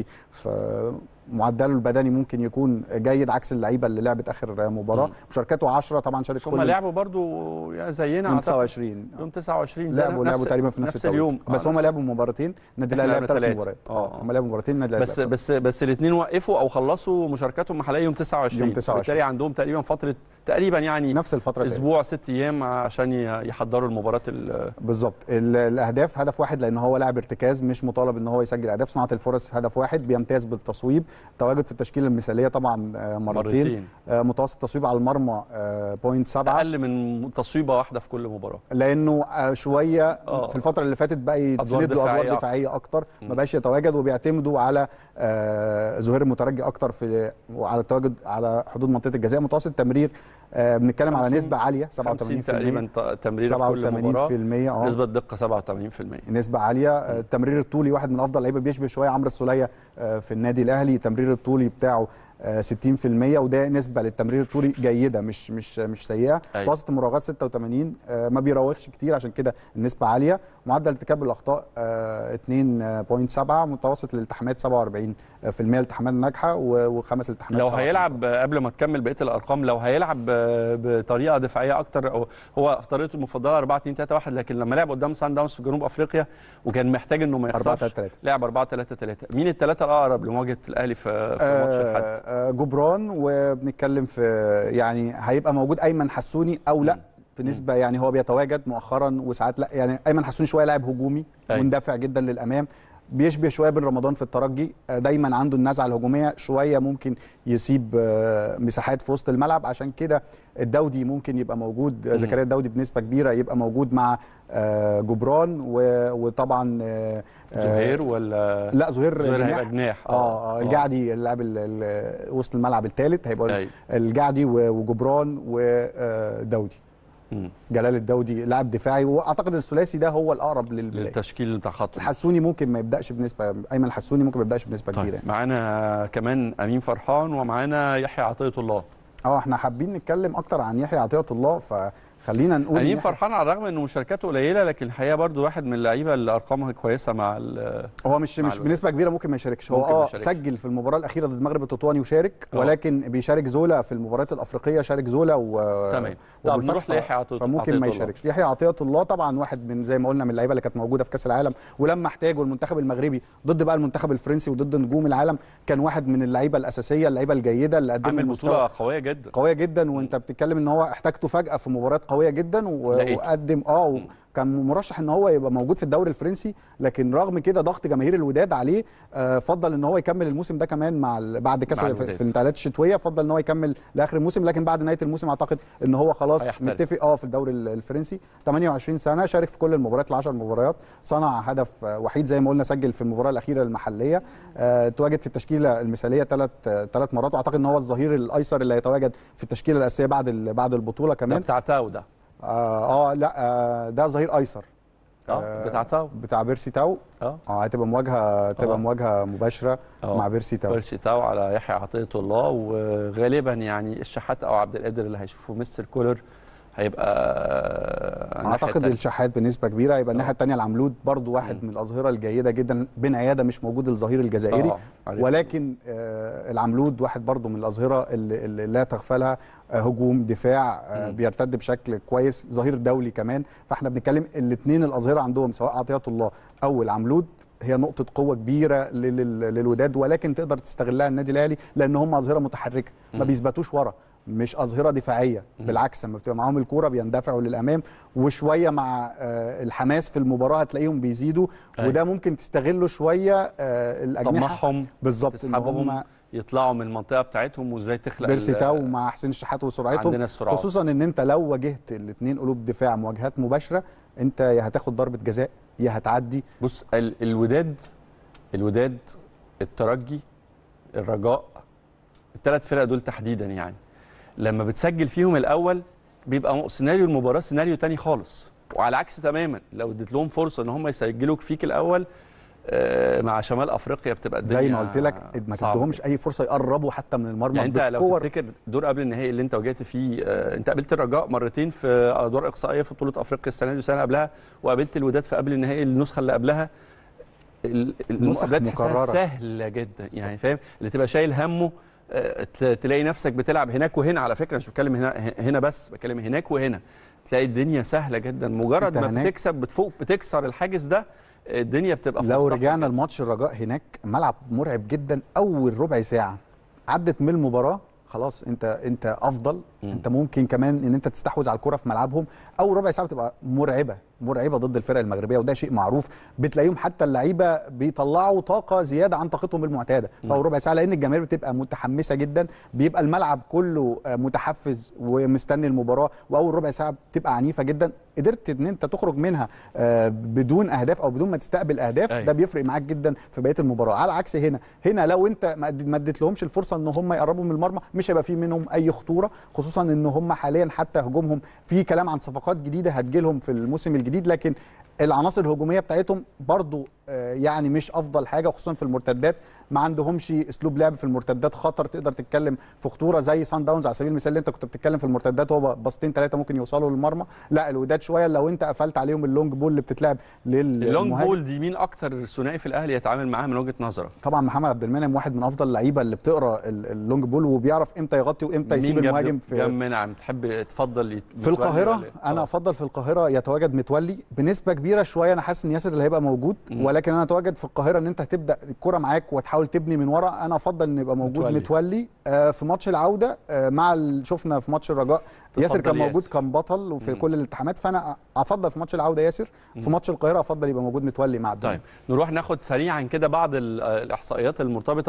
[SPEAKER 3] فمعدله البدني ممكن يكون جيد عكس اللعيبه اللي لعبت اخر مباراه
[SPEAKER 1] مم.
[SPEAKER 3] مشاركاته 10 طبعا شارك
[SPEAKER 1] هم لعبوا برضو يا زينا
[SPEAKER 3] يوم
[SPEAKER 1] أعتقد.
[SPEAKER 3] 29
[SPEAKER 1] يوم 29 زي
[SPEAKER 3] لعبوا
[SPEAKER 1] نفس-
[SPEAKER 3] لعبوا تقريبا في نفس,
[SPEAKER 1] نفس
[SPEAKER 3] التوقيت.
[SPEAKER 1] اليوم
[SPEAKER 3] بس
[SPEAKER 1] آه،
[SPEAKER 3] هم
[SPEAKER 1] نفس-
[SPEAKER 3] لعبوا مباراتين النادي
[SPEAKER 1] إحنا
[SPEAKER 3] الاهلي لعب
[SPEAKER 1] لعبنا
[SPEAKER 3] ثلاث
[SPEAKER 1] تلاتة.
[SPEAKER 3] مباريات
[SPEAKER 1] آه، آه.
[SPEAKER 3] هم لعبوا مباراتين النادي الأهلي
[SPEAKER 1] بس
[SPEAKER 3] لعب
[SPEAKER 1] بس بس الاثنين وقفوا او خلصوا مشاركاتهم المحليه يوم 29
[SPEAKER 3] يوم 29.
[SPEAKER 1] بالتالي عندهم تقريبا فتره تقريبا يعني
[SPEAKER 3] نفس الفتره دي.
[SPEAKER 1] اسبوع ست ايام عشان ي- يحضروا المباراه ال-
[SPEAKER 3] بالظبط ال- الاهداف هدف واحد لان هو لاعب ارتكاز مش مطالب ان هو يسجل اهداف صناعه الفرص هدف واحد بيمتاز بالتصويب تواجد في التشكيله المثاليه طبعا آه، مرتين,
[SPEAKER 1] مرتين
[SPEAKER 3] آه، متوسط تصويب على المرمى آه، بوينت سبعة
[SPEAKER 1] اقل من تصويبه واحده في كل مباراه
[SPEAKER 3] لانه آه، شويه
[SPEAKER 1] آه.
[SPEAKER 3] في الفتره اللي فاتت بقى يتسند له
[SPEAKER 1] دفاعية
[SPEAKER 3] ادوار دفاعيه اكتر
[SPEAKER 1] مم.
[SPEAKER 3] ما بقاش يتواجد وبيعتمدوا على آه، زهير المترجي اكتر في وعلى التواجد على حدود منطقه الجزاء متوسط تمرير آه، بنتكلم على
[SPEAKER 1] 50
[SPEAKER 3] نسبه عاليه
[SPEAKER 1] 50
[SPEAKER 3] 87%
[SPEAKER 1] تقريبا ت- تمريره في كل مباراه
[SPEAKER 3] 87% اه
[SPEAKER 1] نسبه دقه 87%
[SPEAKER 3] نسبة عالية آه، التمرير الطولي واحد من أفضل اللعيبة بيشبه شوية عمرو السولية آه، في النادي الأهلي التمرير الطولي بتاعه آه، 60% وده نسبه للتمرير الطولي جيده مش مش مش سيئه
[SPEAKER 1] أيوة.
[SPEAKER 3] متوسط المراوغات 86 آه، ما بيراوغش كتير عشان كده النسبه عاليه معدل ارتكاب الاخطاء آه، 2.7 متوسط الالتحامات 47% التحامات ناجحه و- وخمس التحامات
[SPEAKER 1] لو
[SPEAKER 3] سبعة.
[SPEAKER 1] هيلعب قبل ما تكمل بقيه الارقام لو هيلعب ب- بطريقه دفاعيه اكتر أو هو طريقته المفضله 4 2 3 1 لكن لما لعب قدام سان داونز في جنوب افريقيا وكان محتاج انه ما
[SPEAKER 3] 4
[SPEAKER 1] يخسرش
[SPEAKER 3] 3
[SPEAKER 1] لعب 4 3 3 مين الثلاثه الاقرب لمواجهه الاهلي في في ماتش الحد
[SPEAKER 3] آه، آه، جبران وبنتكلم في يعني هيبقى موجود ايمن حسوني او لا
[SPEAKER 1] مم.
[SPEAKER 3] بنسبه يعني هو بيتواجد مؤخرا وساعات لا يعني ايمن حسوني شويه لاعب هجومي
[SPEAKER 1] أيوة.
[SPEAKER 3] مندفع جدا للامام بيشبه شويه بن رمضان في الترجي آه، دايما عنده النزعه الهجوميه شويه ممكن يسيب آه، مساحات في وسط الملعب عشان كده الدودي ممكن يبقى موجود آه،
[SPEAKER 1] مم.
[SPEAKER 3] زكريا الدودي بنسبه كبيره يبقى موجود مع آه، جبران و- وطبعا آه، آه،
[SPEAKER 1] زهير ولا
[SPEAKER 3] لا زهير
[SPEAKER 1] زهير
[SPEAKER 3] جناح.
[SPEAKER 1] هيبقى جناح
[SPEAKER 3] اه اه الجعدي اللاعب ال- ال- وسط الملعب الثالث هيبقى
[SPEAKER 1] أيوة.
[SPEAKER 3] الجعدي و- وجبران ودودي
[SPEAKER 1] مم.
[SPEAKER 3] جلال الدودي لاعب دفاعي واعتقد الثلاثي ده هو الاقرب للبدايه
[SPEAKER 1] للتشكيل بتاع خط
[SPEAKER 3] الحسوني ممكن ما يبداش بنسبه ايمن الحسوني ممكن ما يبداش بنسبه كبيره
[SPEAKER 1] طيب
[SPEAKER 3] يعني.
[SPEAKER 1] معانا كمان امين فرحان ومعانا يحيى عطيه الله
[SPEAKER 3] اه احنا حابين نتكلم اكتر عن يحيى عطيه الله فخلينا نقول
[SPEAKER 1] امين
[SPEAKER 3] إن إحنا-
[SPEAKER 1] فرحان على الرغم انه مشاركاته قليله لكن الحقيقه برضو واحد من اللعيبه اللي ارقامها كويسه مع ال-
[SPEAKER 3] هو مش
[SPEAKER 1] مع
[SPEAKER 3] مش
[SPEAKER 1] الوقت.
[SPEAKER 3] بنسبه كبيره ممكن ما يشاركش هو
[SPEAKER 1] ممكن ما
[SPEAKER 3] اه
[SPEAKER 1] يشاركش.
[SPEAKER 3] سجل في المباراه الاخيره ضد المغرب التطواني وشارك
[SPEAKER 1] آه.
[SPEAKER 3] ولكن بيشارك زولا في المباريات الافريقيه شارك زولا و
[SPEAKER 1] تمام طب
[SPEAKER 3] وبالفتح
[SPEAKER 1] نروح ليحيى عطيه
[SPEAKER 3] فممكن
[SPEAKER 1] عطية
[SPEAKER 3] ما
[SPEAKER 1] الله.
[SPEAKER 3] يشاركش يحيى عطيه الله طبعا واحد من زي ما قلنا من اللعيبه اللي كانت موجوده في كاس العالم ولما احتاجوا المنتخب المغربي ضد بقى المنتخب الفرنسي وضد نجوم العالم كان واحد من اللعيبه الاساسيه اللعيبه الجيده اللي قدموا
[SPEAKER 1] عامل
[SPEAKER 3] المستوى
[SPEAKER 1] بطوله قويه جدا
[SPEAKER 3] قويه جدا وانت بتتكلم ان هو احتاجته فجاه في مباريات قويه جدا و-
[SPEAKER 1] لقيته.
[SPEAKER 3] وقدم اه
[SPEAKER 1] مم.
[SPEAKER 3] كان مرشح ان هو يبقى موجود في الدوري الفرنسي لكن رغم كده ضغط جماهير الوداد عليه آه، فضل ان هو يكمل الموسم ده كمان مع ال- بعد كاس
[SPEAKER 1] مع
[SPEAKER 3] في,
[SPEAKER 1] الوداد.
[SPEAKER 3] في الانتقالات الشتويه فضل ان هو يكمل لاخر الموسم لكن بعد نهايه الموسم اعتقد ان هو خلاص
[SPEAKER 1] هيحترف.
[SPEAKER 3] متفق اه في الدوري ال- الفرنسي 28 سنه شارك في كل المباريات ال10 مباريات صنع هدف آه، وحيد زي ما قلنا سجل في المباراه الاخيره المحليه آه، تواجد في التشكيله المثاليه ثلاث ثلاث مرات واعتقد ان هو الظهير الايسر اللي هيتواجد في التشكيله الاساسيه بعد ال- بعد البطوله
[SPEAKER 1] ده
[SPEAKER 3] كمان
[SPEAKER 1] بتاع تاو ده
[SPEAKER 3] اه, آه لا آه ده ظهير ايسر
[SPEAKER 1] اه بتاع تاو
[SPEAKER 3] بتاع بيرسي تاو
[SPEAKER 1] اه
[SPEAKER 3] اه هتبقى مواجهه تبقى
[SPEAKER 1] آه.
[SPEAKER 3] مواجهه مباشره
[SPEAKER 1] آه.
[SPEAKER 3] مع بيرسي تاو
[SPEAKER 1] بيرسي تاو على يحيى عطيه الله وغالبا يعني الشحات او عبد القادر اللي هيشوفوا مستر كولر هيبقى الناحية
[SPEAKER 3] اعتقد
[SPEAKER 1] التانية.
[SPEAKER 3] الشحات بنسبه كبيره يبقى الناحيه
[SPEAKER 1] آه.
[SPEAKER 3] الثانيه العملود برضو واحد
[SPEAKER 1] مم.
[SPEAKER 3] من الاظهره الجيده جدا بن عياده مش موجود الظهير الجزائري
[SPEAKER 1] آه، عارف.
[SPEAKER 3] ولكن آه العملود واحد برضو من الاظهره اللي, اللي لا تغفلها آه هجوم دفاع آه
[SPEAKER 1] مم.
[SPEAKER 3] بيرتد بشكل كويس ظهير دولي كمان فاحنا بنتكلم الاثنين الاظهره عندهم سواء عطيه الله او العملود هي نقطة قوة كبيرة لل- لل- للوداد ولكن تقدر تستغلها النادي الأهلي لأن هم أظهرة متحركة ما
[SPEAKER 1] مم.
[SPEAKER 3] بيثبتوش ورا مش أظهرة دفاعية
[SPEAKER 1] مم.
[SPEAKER 3] بالعكس لما بتبقى معاهم الكورة بيندفعوا للأمام وشوية مع آه، الحماس في المباراة هتلاقيهم بيزيدوا
[SPEAKER 1] أيوة.
[SPEAKER 3] وده ممكن تستغله شوية آه، الأجنحة
[SPEAKER 1] طمعهم
[SPEAKER 3] بالظبط إن
[SPEAKER 1] تسحبهم
[SPEAKER 3] هم
[SPEAKER 1] يطلعوا من المنطقه بتاعتهم وازاي تخلق
[SPEAKER 3] بيرسي
[SPEAKER 1] ال-
[SPEAKER 3] تاو مع حسين الشحات وسرعتهم
[SPEAKER 1] عندنا السرعات
[SPEAKER 3] خصوصا ان انت لو واجهت الاثنين قلوب دفاع مواجهات مباشره انت يا هتاخد ضربه جزاء يا هتعدي
[SPEAKER 1] بص ال- الوداد الوداد الترجي الرجاء الثلاث فرق دول تحديدا يعني لما بتسجل فيهم الاول بيبقى م- سيناريو المباراه سيناريو تاني خالص وعلى العكس تماما لو اديت لهم فرصه ان هم يسجلوا فيك الاول آه، مع شمال افريقيا بتبقى الدنيا
[SPEAKER 3] زي ما قلت لك ما
[SPEAKER 1] صعبة
[SPEAKER 3] تديهمش اي فرصه يقربوا حتى من المرمى
[SPEAKER 1] يعني انت لو
[SPEAKER 3] بالكور.
[SPEAKER 1] تفتكر دور قبل النهائي اللي انت واجهت فيه آه، انت قابلت الرجاء مرتين في ادوار اقصائيه في بطوله افريقيا السنه دي والسنه قبلها وقابلت الوداد في قبل النهائي النسخه اللي قبلها ال- المقابلات تحسها
[SPEAKER 3] مكررة.
[SPEAKER 1] سهله جدا يعني فاهم اللي تبقى شايل همه آه، ت- تلاقي نفسك بتلعب هناك وهنا على فكره مش بتكلم هنا هنا بس بتكلم هناك وهنا تلاقي الدنيا سهله جدا مجرد
[SPEAKER 3] انت
[SPEAKER 1] ما
[SPEAKER 3] هناك-
[SPEAKER 1] بتكسب بتفوق بتكسر الحاجز ده الدنيا بتبقى في
[SPEAKER 3] لو
[SPEAKER 1] مصلحتك
[SPEAKER 3] رجعنا
[SPEAKER 1] جداً.
[SPEAKER 3] لماتش الرجاء هناك ملعب مرعب جدا اول ربع ساعه عدت من المباراه خلاص انت انت افضل
[SPEAKER 1] مم.
[SPEAKER 3] انت ممكن كمان ان انت تستحوذ على الكره في ملعبهم اول ربع ساعه بتبقى مرعبه مرعبه ضد الفرق المغربيه وده شيء معروف بتلاقيهم حتى اللعيبه بيطلعوا طاقه زياده عن طاقتهم المعتاده في اول ربع ساعه لان الجماهير بتبقى متحمسه جدا بيبقى الملعب كله آه، متحفز ومستني المباراه واول ربع ساعه بتبقى عنيفه جدا قدرت ان انت تخرج منها آه، بدون اهداف او بدون ما تستقبل اهداف
[SPEAKER 1] أيوة.
[SPEAKER 3] ده بيفرق معاك جدا في بقيه المباراه على عكس هنا هنا لو انت ما اديت- ما اديت لهمش الفرصه ان هم يقربوا من المرمى مش هيبقى في منهم اي خطوره خصوصا ان هم حاليا حتى هجومهم في كلام عن صفقات جديده هتجيلهم في الموسم الجديد لكن العناصر الهجوميه بتاعتهم برضو آه، يعني مش افضل حاجه خصوصا في المرتدات ما عندهمش اسلوب لعب في المرتدات خطر تقدر تتكلم في خطوره زي سان داونز على سبيل المثال اللي انت كنت بتتكلم في المرتدات هو باصتين ثلاثه ممكن يوصلوا للمرمى لا الوداد شويه لو انت قفلت عليهم اللونج بول اللي بتتلعب
[SPEAKER 1] اللونج
[SPEAKER 3] للمهاجم
[SPEAKER 1] بول دي مين اكتر ثنائي في الاهلي يتعامل معاها من وجهه نظرك
[SPEAKER 3] طبعا محمد عبد المنعم واحد من افضل اللعيبه اللي بتقرا ال- اللونج بول وبيعرف امتى يغطي وامتى يسيب
[SPEAKER 1] مين جنب-
[SPEAKER 3] المهاجم في
[SPEAKER 1] جنب منعم تحب تفضل يت-
[SPEAKER 3] في
[SPEAKER 1] متولي
[SPEAKER 3] القاهره
[SPEAKER 1] ولا إيه؟
[SPEAKER 3] انا
[SPEAKER 1] آه.
[SPEAKER 3] افضل في القاهره يتواجد متولي بنسبه كبيره شويه انا حاسس ان ياسر اللي هيبقى موجود
[SPEAKER 1] مم.
[SPEAKER 3] ولكن انا اتواجد في القاهره ان انت هتبدا الكره معاك وتحاول تبني من ورا انا افضل ان يبقى موجود
[SPEAKER 1] متولي.
[SPEAKER 3] متولي, آه في ماتش العوده آه مع ال- شفنا في ماتش الرجاء ياسر كان
[SPEAKER 1] ياسر.
[SPEAKER 3] موجود كان بطل وفي
[SPEAKER 1] مم.
[SPEAKER 3] كل الالتحامات فانا افضل في ماتش العوده ياسر في ماتش القاهره افضل يبقى موجود متولي مع عبد
[SPEAKER 1] طيب نروح ناخد سريعا كده بعض ال- الاحصائيات المرتبطه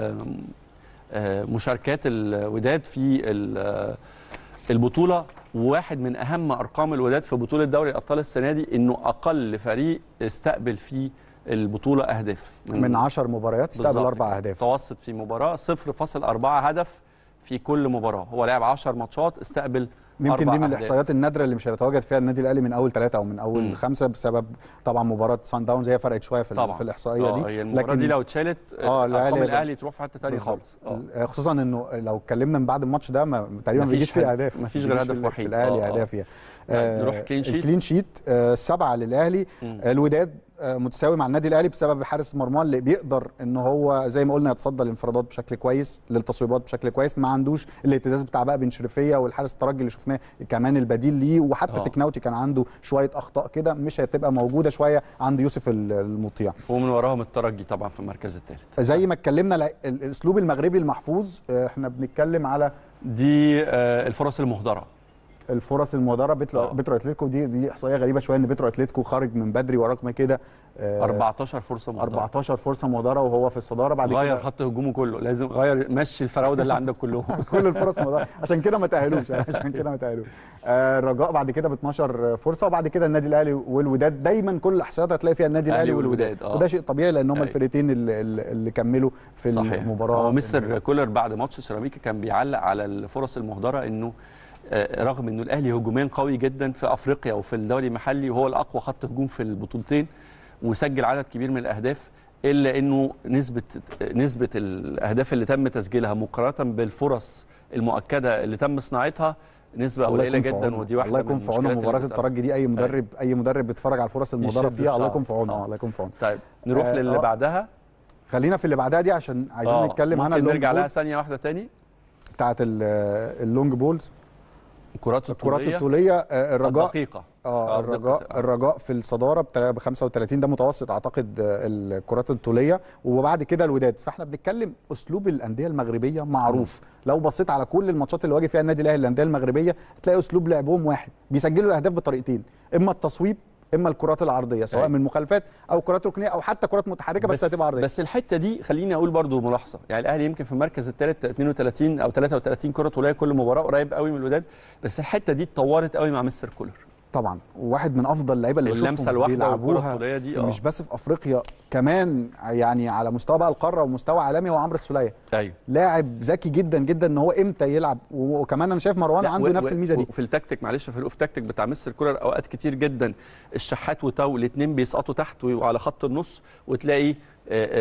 [SPEAKER 1] بمشاركات الوداد في ال- البطوله وواحد من اهم ارقام الوداد في بطوله دوري الابطال السنه دي انه اقل فريق استقبل في البطوله اهداف
[SPEAKER 3] من 10 مباريات استقبل
[SPEAKER 1] بالظبط
[SPEAKER 3] اربع
[SPEAKER 1] كده.
[SPEAKER 3] اهداف
[SPEAKER 1] متوسط في مباراه 0.4 هدف في كل مباراه هو لعب 10 ماتشات استقبل
[SPEAKER 3] يمكن
[SPEAKER 1] أربع
[SPEAKER 3] دي من
[SPEAKER 1] أهداف.
[SPEAKER 3] الاحصائيات النادره اللي مش هيتواجد فيها النادي الاهلي من اول ثلاثه او من اول
[SPEAKER 1] مم.
[SPEAKER 3] خمسه بسبب طبعا مباراه سان داونز هي فرقت شويه في,
[SPEAKER 1] طبعا
[SPEAKER 3] في الاحصائيه
[SPEAKER 1] آه،
[SPEAKER 3] دي
[SPEAKER 1] هي المباراه دي لو اتشالت
[SPEAKER 3] آه،
[SPEAKER 1] ارقام
[SPEAKER 3] الأهلي-
[SPEAKER 1] الاهلي تروح في حته ثانيه خالص آه.
[SPEAKER 3] آه، خصوصا انه لو اتكلمنا من بعد الماتش ده ما تقريبا ما
[SPEAKER 1] مفيش
[SPEAKER 3] بيجيش فيه
[SPEAKER 1] حد-
[SPEAKER 3] اهداف
[SPEAKER 1] مفيش
[SPEAKER 3] ما
[SPEAKER 1] غير
[SPEAKER 3] بيجيش
[SPEAKER 1] هدف
[SPEAKER 3] في-
[SPEAKER 1] وحيد.
[SPEAKER 3] في الاهلي
[SPEAKER 1] آه، آه.
[SPEAKER 3] اهداف يعني
[SPEAKER 1] يعني نروح كلين شيت.
[SPEAKER 3] الكلين شيت آه، سبعه للاهلي
[SPEAKER 1] مم.
[SPEAKER 3] آه، الوداد آه، متساوي مع النادي الاهلي بسبب حارس مرمى اللي بيقدر ان هو زي ما قلنا يتصدى الانفرادات بشكل كويس للتصويبات بشكل كويس ما عندوش الاهتزاز بتاع بقى بن شريفيه والحارس الترجي اللي شفناه كمان البديل ليه وحتى
[SPEAKER 1] آه.
[SPEAKER 3] تكناوتي كان عنده شويه اخطاء كده مش هتبقى موجوده شويه عند يوسف ال- المطيع
[SPEAKER 1] ومن وراهم الترجي طبعا في المركز الثالث
[SPEAKER 3] زي ما اتكلمنا لا- ال- الاسلوب المغربي المحفوظ آه، احنا بنتكلم على
[SPEAKER 1] دي آه، الفرص المهدره
[SPEAKER 3] الفرص المهدره بترو,
[SPEAKER 1] آه.
[SPEAKER 3] بترو اتلتيكو دي دي احصائيه غريبه شويه ان بترو اتلتيكو خارج من بدري ورغم كده آه،
[SPEAKER 1] 14 فرصه مهدره
[SPEAKER 3] 14 فرصه مهدره وهو في الصداره بعد
[SPEAKER 1] غير
[SPEAKER 3] كده
[SPEAKER 1] خط هجومه كله لازم غير مشي الفراوده اللي عندك كلهم
[SPEAKER 3] كل الفرص مهدره عشان كده ما تاهلوش عشان كده ما تاهلوش آه، الرجاء بعد كده ب 12 فرصه وبعد كده النادي الاهلي والوداد دايما كل الاحصائيات هتلاقي فيها النادي الاهلي
[SPEAKER 1] الأهلي
[SPEAKER 3] والوداد
[SPEAKER 1] والوداد، آه.
[SPEAKER 3] وده شيء طبيعي لان هم
[SPEAKER 1] أيوة.
[SPEAKER 3] الفرقتين اللي, اللي اللي كملوا في
[SPEAKER 1] صحيح
[SPEAKER 3] المباراه
[SPEAKER 1] هو مستر كولر بعد ماتش سيراميكا كان بيعلق على الفرص المهدره انه آه، رغم انه الاهلي هجوميا قوي جدا في افريقيا وفي الدوري المحلي وهو الاقوى خط هجوم في البطولتين وسجل عدد كبير من الاهداف الا انه نسبه نسبه الاهداف اللي تم تسجيلها مقارنه بالفرص المؤكده اللي تم صناعتها نسبه
[SPEAKER 3] الله
[SPEAKER 1] قليله
[SPEAKER 3] يكون في
[SPEAKER 1] جدا
[SPEAKER 3] عونه.
[SPEAKER 1] ودي واحده
[SPEAKER 3] الله يكون
[SPEAKER 1] من
[SPEAKER 3] في عونه
[SPEAKER 1] المشكلات اللي
[SPEAKER 3] مباراه
[SPEAKER 1] بتقابل.
[SPEAKER 3] الترجي دي اي مدرب اي مدرب بيتفرج على الفرص المهدره
[SPEAKER 1] يشد
[SPEAKER 3] فيها الله
[SPEAKER 1] في
[SPEAKER 3] يكون في عونه
[SPEAKER 1] آه.
[SPEAKER 3] آه، الله يكون في عونه
[SPEAKER 1] طيب نروح
[SPEAKER 3] آه،
[SPEAKER 1] للي
[SPEAKER 3] آه.
[SPEAKER 1] بعدها
[SPEAKER 3] خلينا في اللي بعدها دي عشان عايزين
[SPEAKER 1] آه،
[SPEAKER 3] نتكلم عنها
[SPEAKER 1] ممكن
[SPEAKER 3] اللونج
[SPEAKER 1] نرجع
[SPEAKER 3] بول
[SPEAKER 1] لها ثانيه واحده تاني
[SPEAKER 3] بتاعت ال- اللونج بولز
[SPEAKER 1] الكرات
[SPEAKER 3] الكرات
[SPEAKER 1] الطوليه
[SPEAKER 3] الطوليه آه، الرجاء
[SPEAKER 1] الدقيقه
[SPEAKER 3] اه
[SPEAKER 1] آه،
[SPEAKER 3] الرجاء
[SPEAKER 1] بدقة.
[SPEAKER 3] الرجاء في الصداره ب 35 ده متوسط اعتقد آه، الكرات الطوليه وبعد كده الوداد فاحنا بنتكلم اسلوب الانديه المغربيه معروف لو بصيت على كل الماتشات اللي واجه فيها النادي الاهلي الانديه المغربيه هتلاقي اسلوب لعبهم واحد بيسجلوا الاهداف بطريقتين اما التصويب اما الكرات العرضيه سواء
[SPEAKER 1] أيوة.
[SPEAKER 3] من مخالفات او كرات ركنيه او حتى كرات متحركه بس, هتبقى عرضيه
[SPEAKER 1] بس الحته دي خليني اقول برضو ملاحظه يعني الاهلي يمكن في المركز الثالث 32 او 33 كره طوليه كل مباراه قريب قوي من الوداد بس الحته دي اتطورت قوي مع مستر كولر
[SPEAKER 3] طبعا واحد من افضل اللعيبه اللي
[SPEAKER 1] اللمسة
[SPEAKER 3] بشوفهم
[SPEAKER 1] الواحدة والكرة
[SPEAKER 3] بيلعبوها
[SPEAKER 1] الطولية دي،
[SPEAKER 3] في-
[SPEAKER 1] آه.
[SPEAKER 3] مش بس في افريقيا كمان يعني على مستوى بقى القاره ومستوى عالمي هو عمرو السوليه
[SPEAKER 1] ايوه
[SPEAKER 3] لاعب ذكي جدا جدا ان هو امتى يلعب وكمان انا شايف مروان
[SPEAKER 1] لا،
[SPEAKER 3] عنده
[SPEAKER 1] و-
[SPEAKER 3] نفس
[SPEAKER 1] و-
[SPEAKER 3] الميزه دي
[SPEAKER 1] وفي التكتيك معلش يا فاروق في التكتيك بتاع مستر كولر اوقات كتير جدا الشحات وتاو الاثنين بيسقطوا تحت وعلى خط النص وتلاقي آه، آه،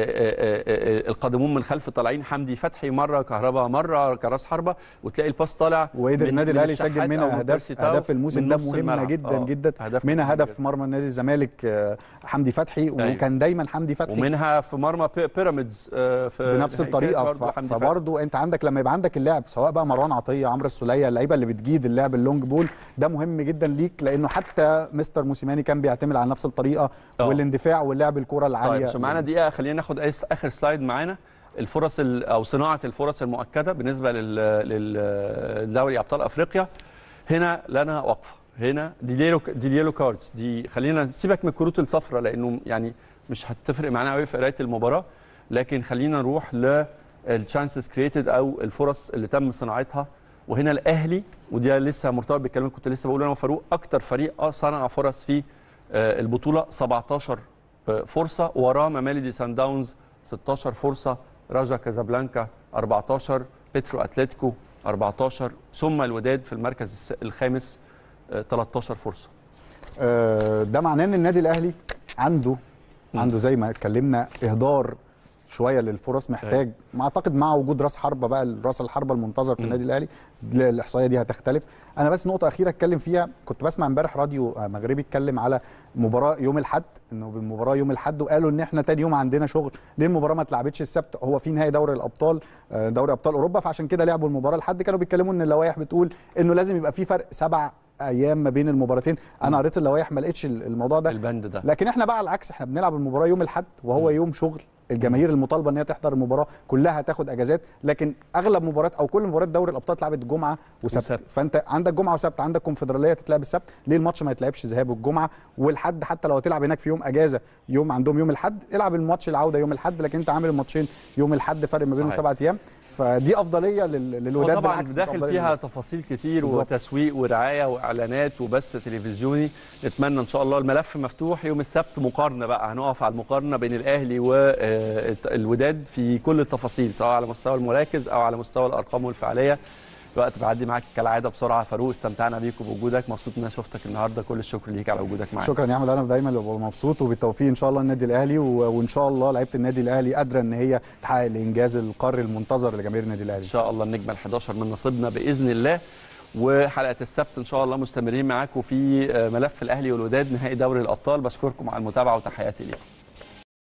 [SPEAKER 1] آه، آه، القادمون من خلف طالعين حمدي فتحي مره كهربا مره كراس حربه وتلاقي الباص طالع
[SPEAKER 3] وقدر
[SPEAKER 1] من-
[SPEAKER 3] النادي
[SPEAKER 1] من
[SPEAKER 3] الاهلي
[SPEAKER 1] الشحات
[SPEAKER 3] يسجل
[SPEAKER 1] أو
[SPEAKER 3] منها
[SPEAKER 1] من
[SPEAKER 3] اهداف
[SPEAKER 1] بيرسي تاو
[SPEAKER 3] اهداف الموسم
[SPEAKER 1] من
[SPEAKER 3] ده
[SPEAKER 1] نص
[SPEAKER 3] مهمه
[SPEAKER 1] الملعب.
[SPEAKER 3] جدا
[SPEAKER 1] آه،
[SPEAKER 3] جدا
[SPEAKER 1] أهداف
[SPEAKER 3] منها
[SPEAKER 1] كتير
[SPEAKER 3] هدف
[SPEAKER 1] جداً.
[SPEAKER 3] في مرمى نادي الزمالك آه، حمدي فتحي
[SPEAKER 1] أيوة.
[SPEAKER 3] وكان دايما حمدي فتحي
[SPEAKER 1] ومنها في مرمى بي- بيراميدز آه، في
[SPEAKER 3] بنفس
[SPEAKER 1] نهائي
[SPEAKER 3] الطريقه
[SPEAKER 1] كاس
[SPEAKER 3] ف-
[SPEAKER 1] برضه حمدي فتحي.
[SPEAKER 3] فبرضه انت عندك لما يبقى عندك اللاعب سواء بقى مروان عطيه عمرو السوليه اللعيبه اللي بتجيد اللعب اللونج بول ده مهم جدا ليك لانه حتى مستر موسيماني كان بيعتمد على نفس الطريقه
[SPEAKER 1] آه.
[SPEAKER 3] والاندفاع واللعب الكره العاليه
[SPEAKER 1] طيب عشان معانا دقيقه خلينا ناخد أي- اخر سلايد معانا الفرص ال- او صناعه الفرص المؤكده بالنسبه لل- للدوري ابطال افريقيا هنا لنا وقفه هنا دي اليلو دي اليلو كاردز دي خلينا سيبك من الكروت الصفراء لانه يعني مش هتفرق معانا قوي في قرايه المباراه لكن خلينا نروح للتشانسز كريتد او الفرص اللي تم صناعتها وهنا الاهلي ودي لسه مرتبط بالكلام اللي كنت لسه بقوله انا وفاروق اكتر فريق صنع فرص في آه، البطوله 17 فرصه وراه ممالدي سان داونز 16 فرصه راجا كازابلانكا 14 بيترو اتلتيكو 14 ثم الوداد في المركز الس- الخامس آه، 13 فرصه
[SPEAKER 3] آه، ده معناه ان النادي الاهلي عنده عنده زي ما اتكلمنا اهدار شويه للفرص محتاج ما اعتقد مع وجود راس حربه بقى راس الحربه المنتظر في النادي الاهلي ال- الاحصائيه دي هتختلف انا بس نقطه اخيره اتكلم فيها كنت بسمع امبارح راديو آه، مغربي اتكلم على مباراه يوم الاحد انه بالمباراه يوم الاحد وقالوا ان احنا تاني يوم عندنا شغل ليه المباراه ما اتلعبتش السبت هو في نهائي دوري الابطال آه، دوري ابطال اوروبا فعشان كده لعبوا المباراه الحد كانوا بيتكلموا ان اللوائح بتقول انه لازم يبقى في فرق سبع ايام ما بين المباراتين انا قريت اللوائح ما لقيتش الموضوع ده
[SPEAKER 1] البند ده
[SPEAKER 3] لكن احنا بقى على العكس احنا بنلعب المباراه يوم الاحد وهو يوم شغل الجماهير المطالبه ان هي تحضر المباراه كلها تاخد اجازات لكن اغلب مباريات او كل مباريات دوري الابطال اتلعبت جمعه وسبت
[SPEAKER 1] وسبت.
[SPEAKER 3] فانت عندك جمعه وسبت عندك كونفدراليه تتلعب السبت ليه الماتش ما يتلعبش ذهاب الجمعه والحد حتى لو هتلعب هناك في يوم اجازه يوم عندهم يوم الاحد العب الماتش العوده يوم الاحد لكن انت عامل الماتشين يوم الاحد فرق ما بينهم
[SPEAKER 1] صحيح.
[SPEAKER 3] سبعة ايام فدي افضليه لل- للوداد
[SPEAKER 1] وطبعا
[SPEAKER 3] بالعكس مش
[SPEAKER 1] داخل
[SPEAKER 3] أفضلية
[SPEAKER 1] فيها
[SPEAKER 3] للوداد.
[SPEAKER 1] تفاصيل كتير
[SPEAKER 3] بالظبط.
[SPEAKER 1] وتسويق ورعايه واعلانات وبث تلفزيوني نتمنى ان شاء الله الملف مفتوح يوم السبت مقارنه بقى هنقف على المقارنه بين الاهلي والوداد في كل التفاصيل سواء على مستوى المراكز او على مستوى الارقام والفعاليه الوقت بيعدي معاك كالعاده بسرعه فاروق استمتعنا بيك وبوجودك مبسوط ان انا شفتك النهارده كل الشكر ليك على وجودك معانا
[SPEAKER 3] شكرا يا احمد انا دايما ببقى مبسوط وبالتوفيق ان شاء الله النادي الاهلي و- وان شاء الله لعيبه النادي الاهلي قادره ان هي تحقق الانجاز القاري المنتظر لجماهير النادي
[SPEAKER 1] ان
[SPEAKER 3] الاهلي
[SPEAKER 1] شاء الله النجمه ال11 من نصيبنا باذن الله وحلقه السبت ان شاء الله مستمرين معاكم في ملف الاهلي والوداد نهائي دوري الابطال بشكركم على المتابعه وتحياتي ليكم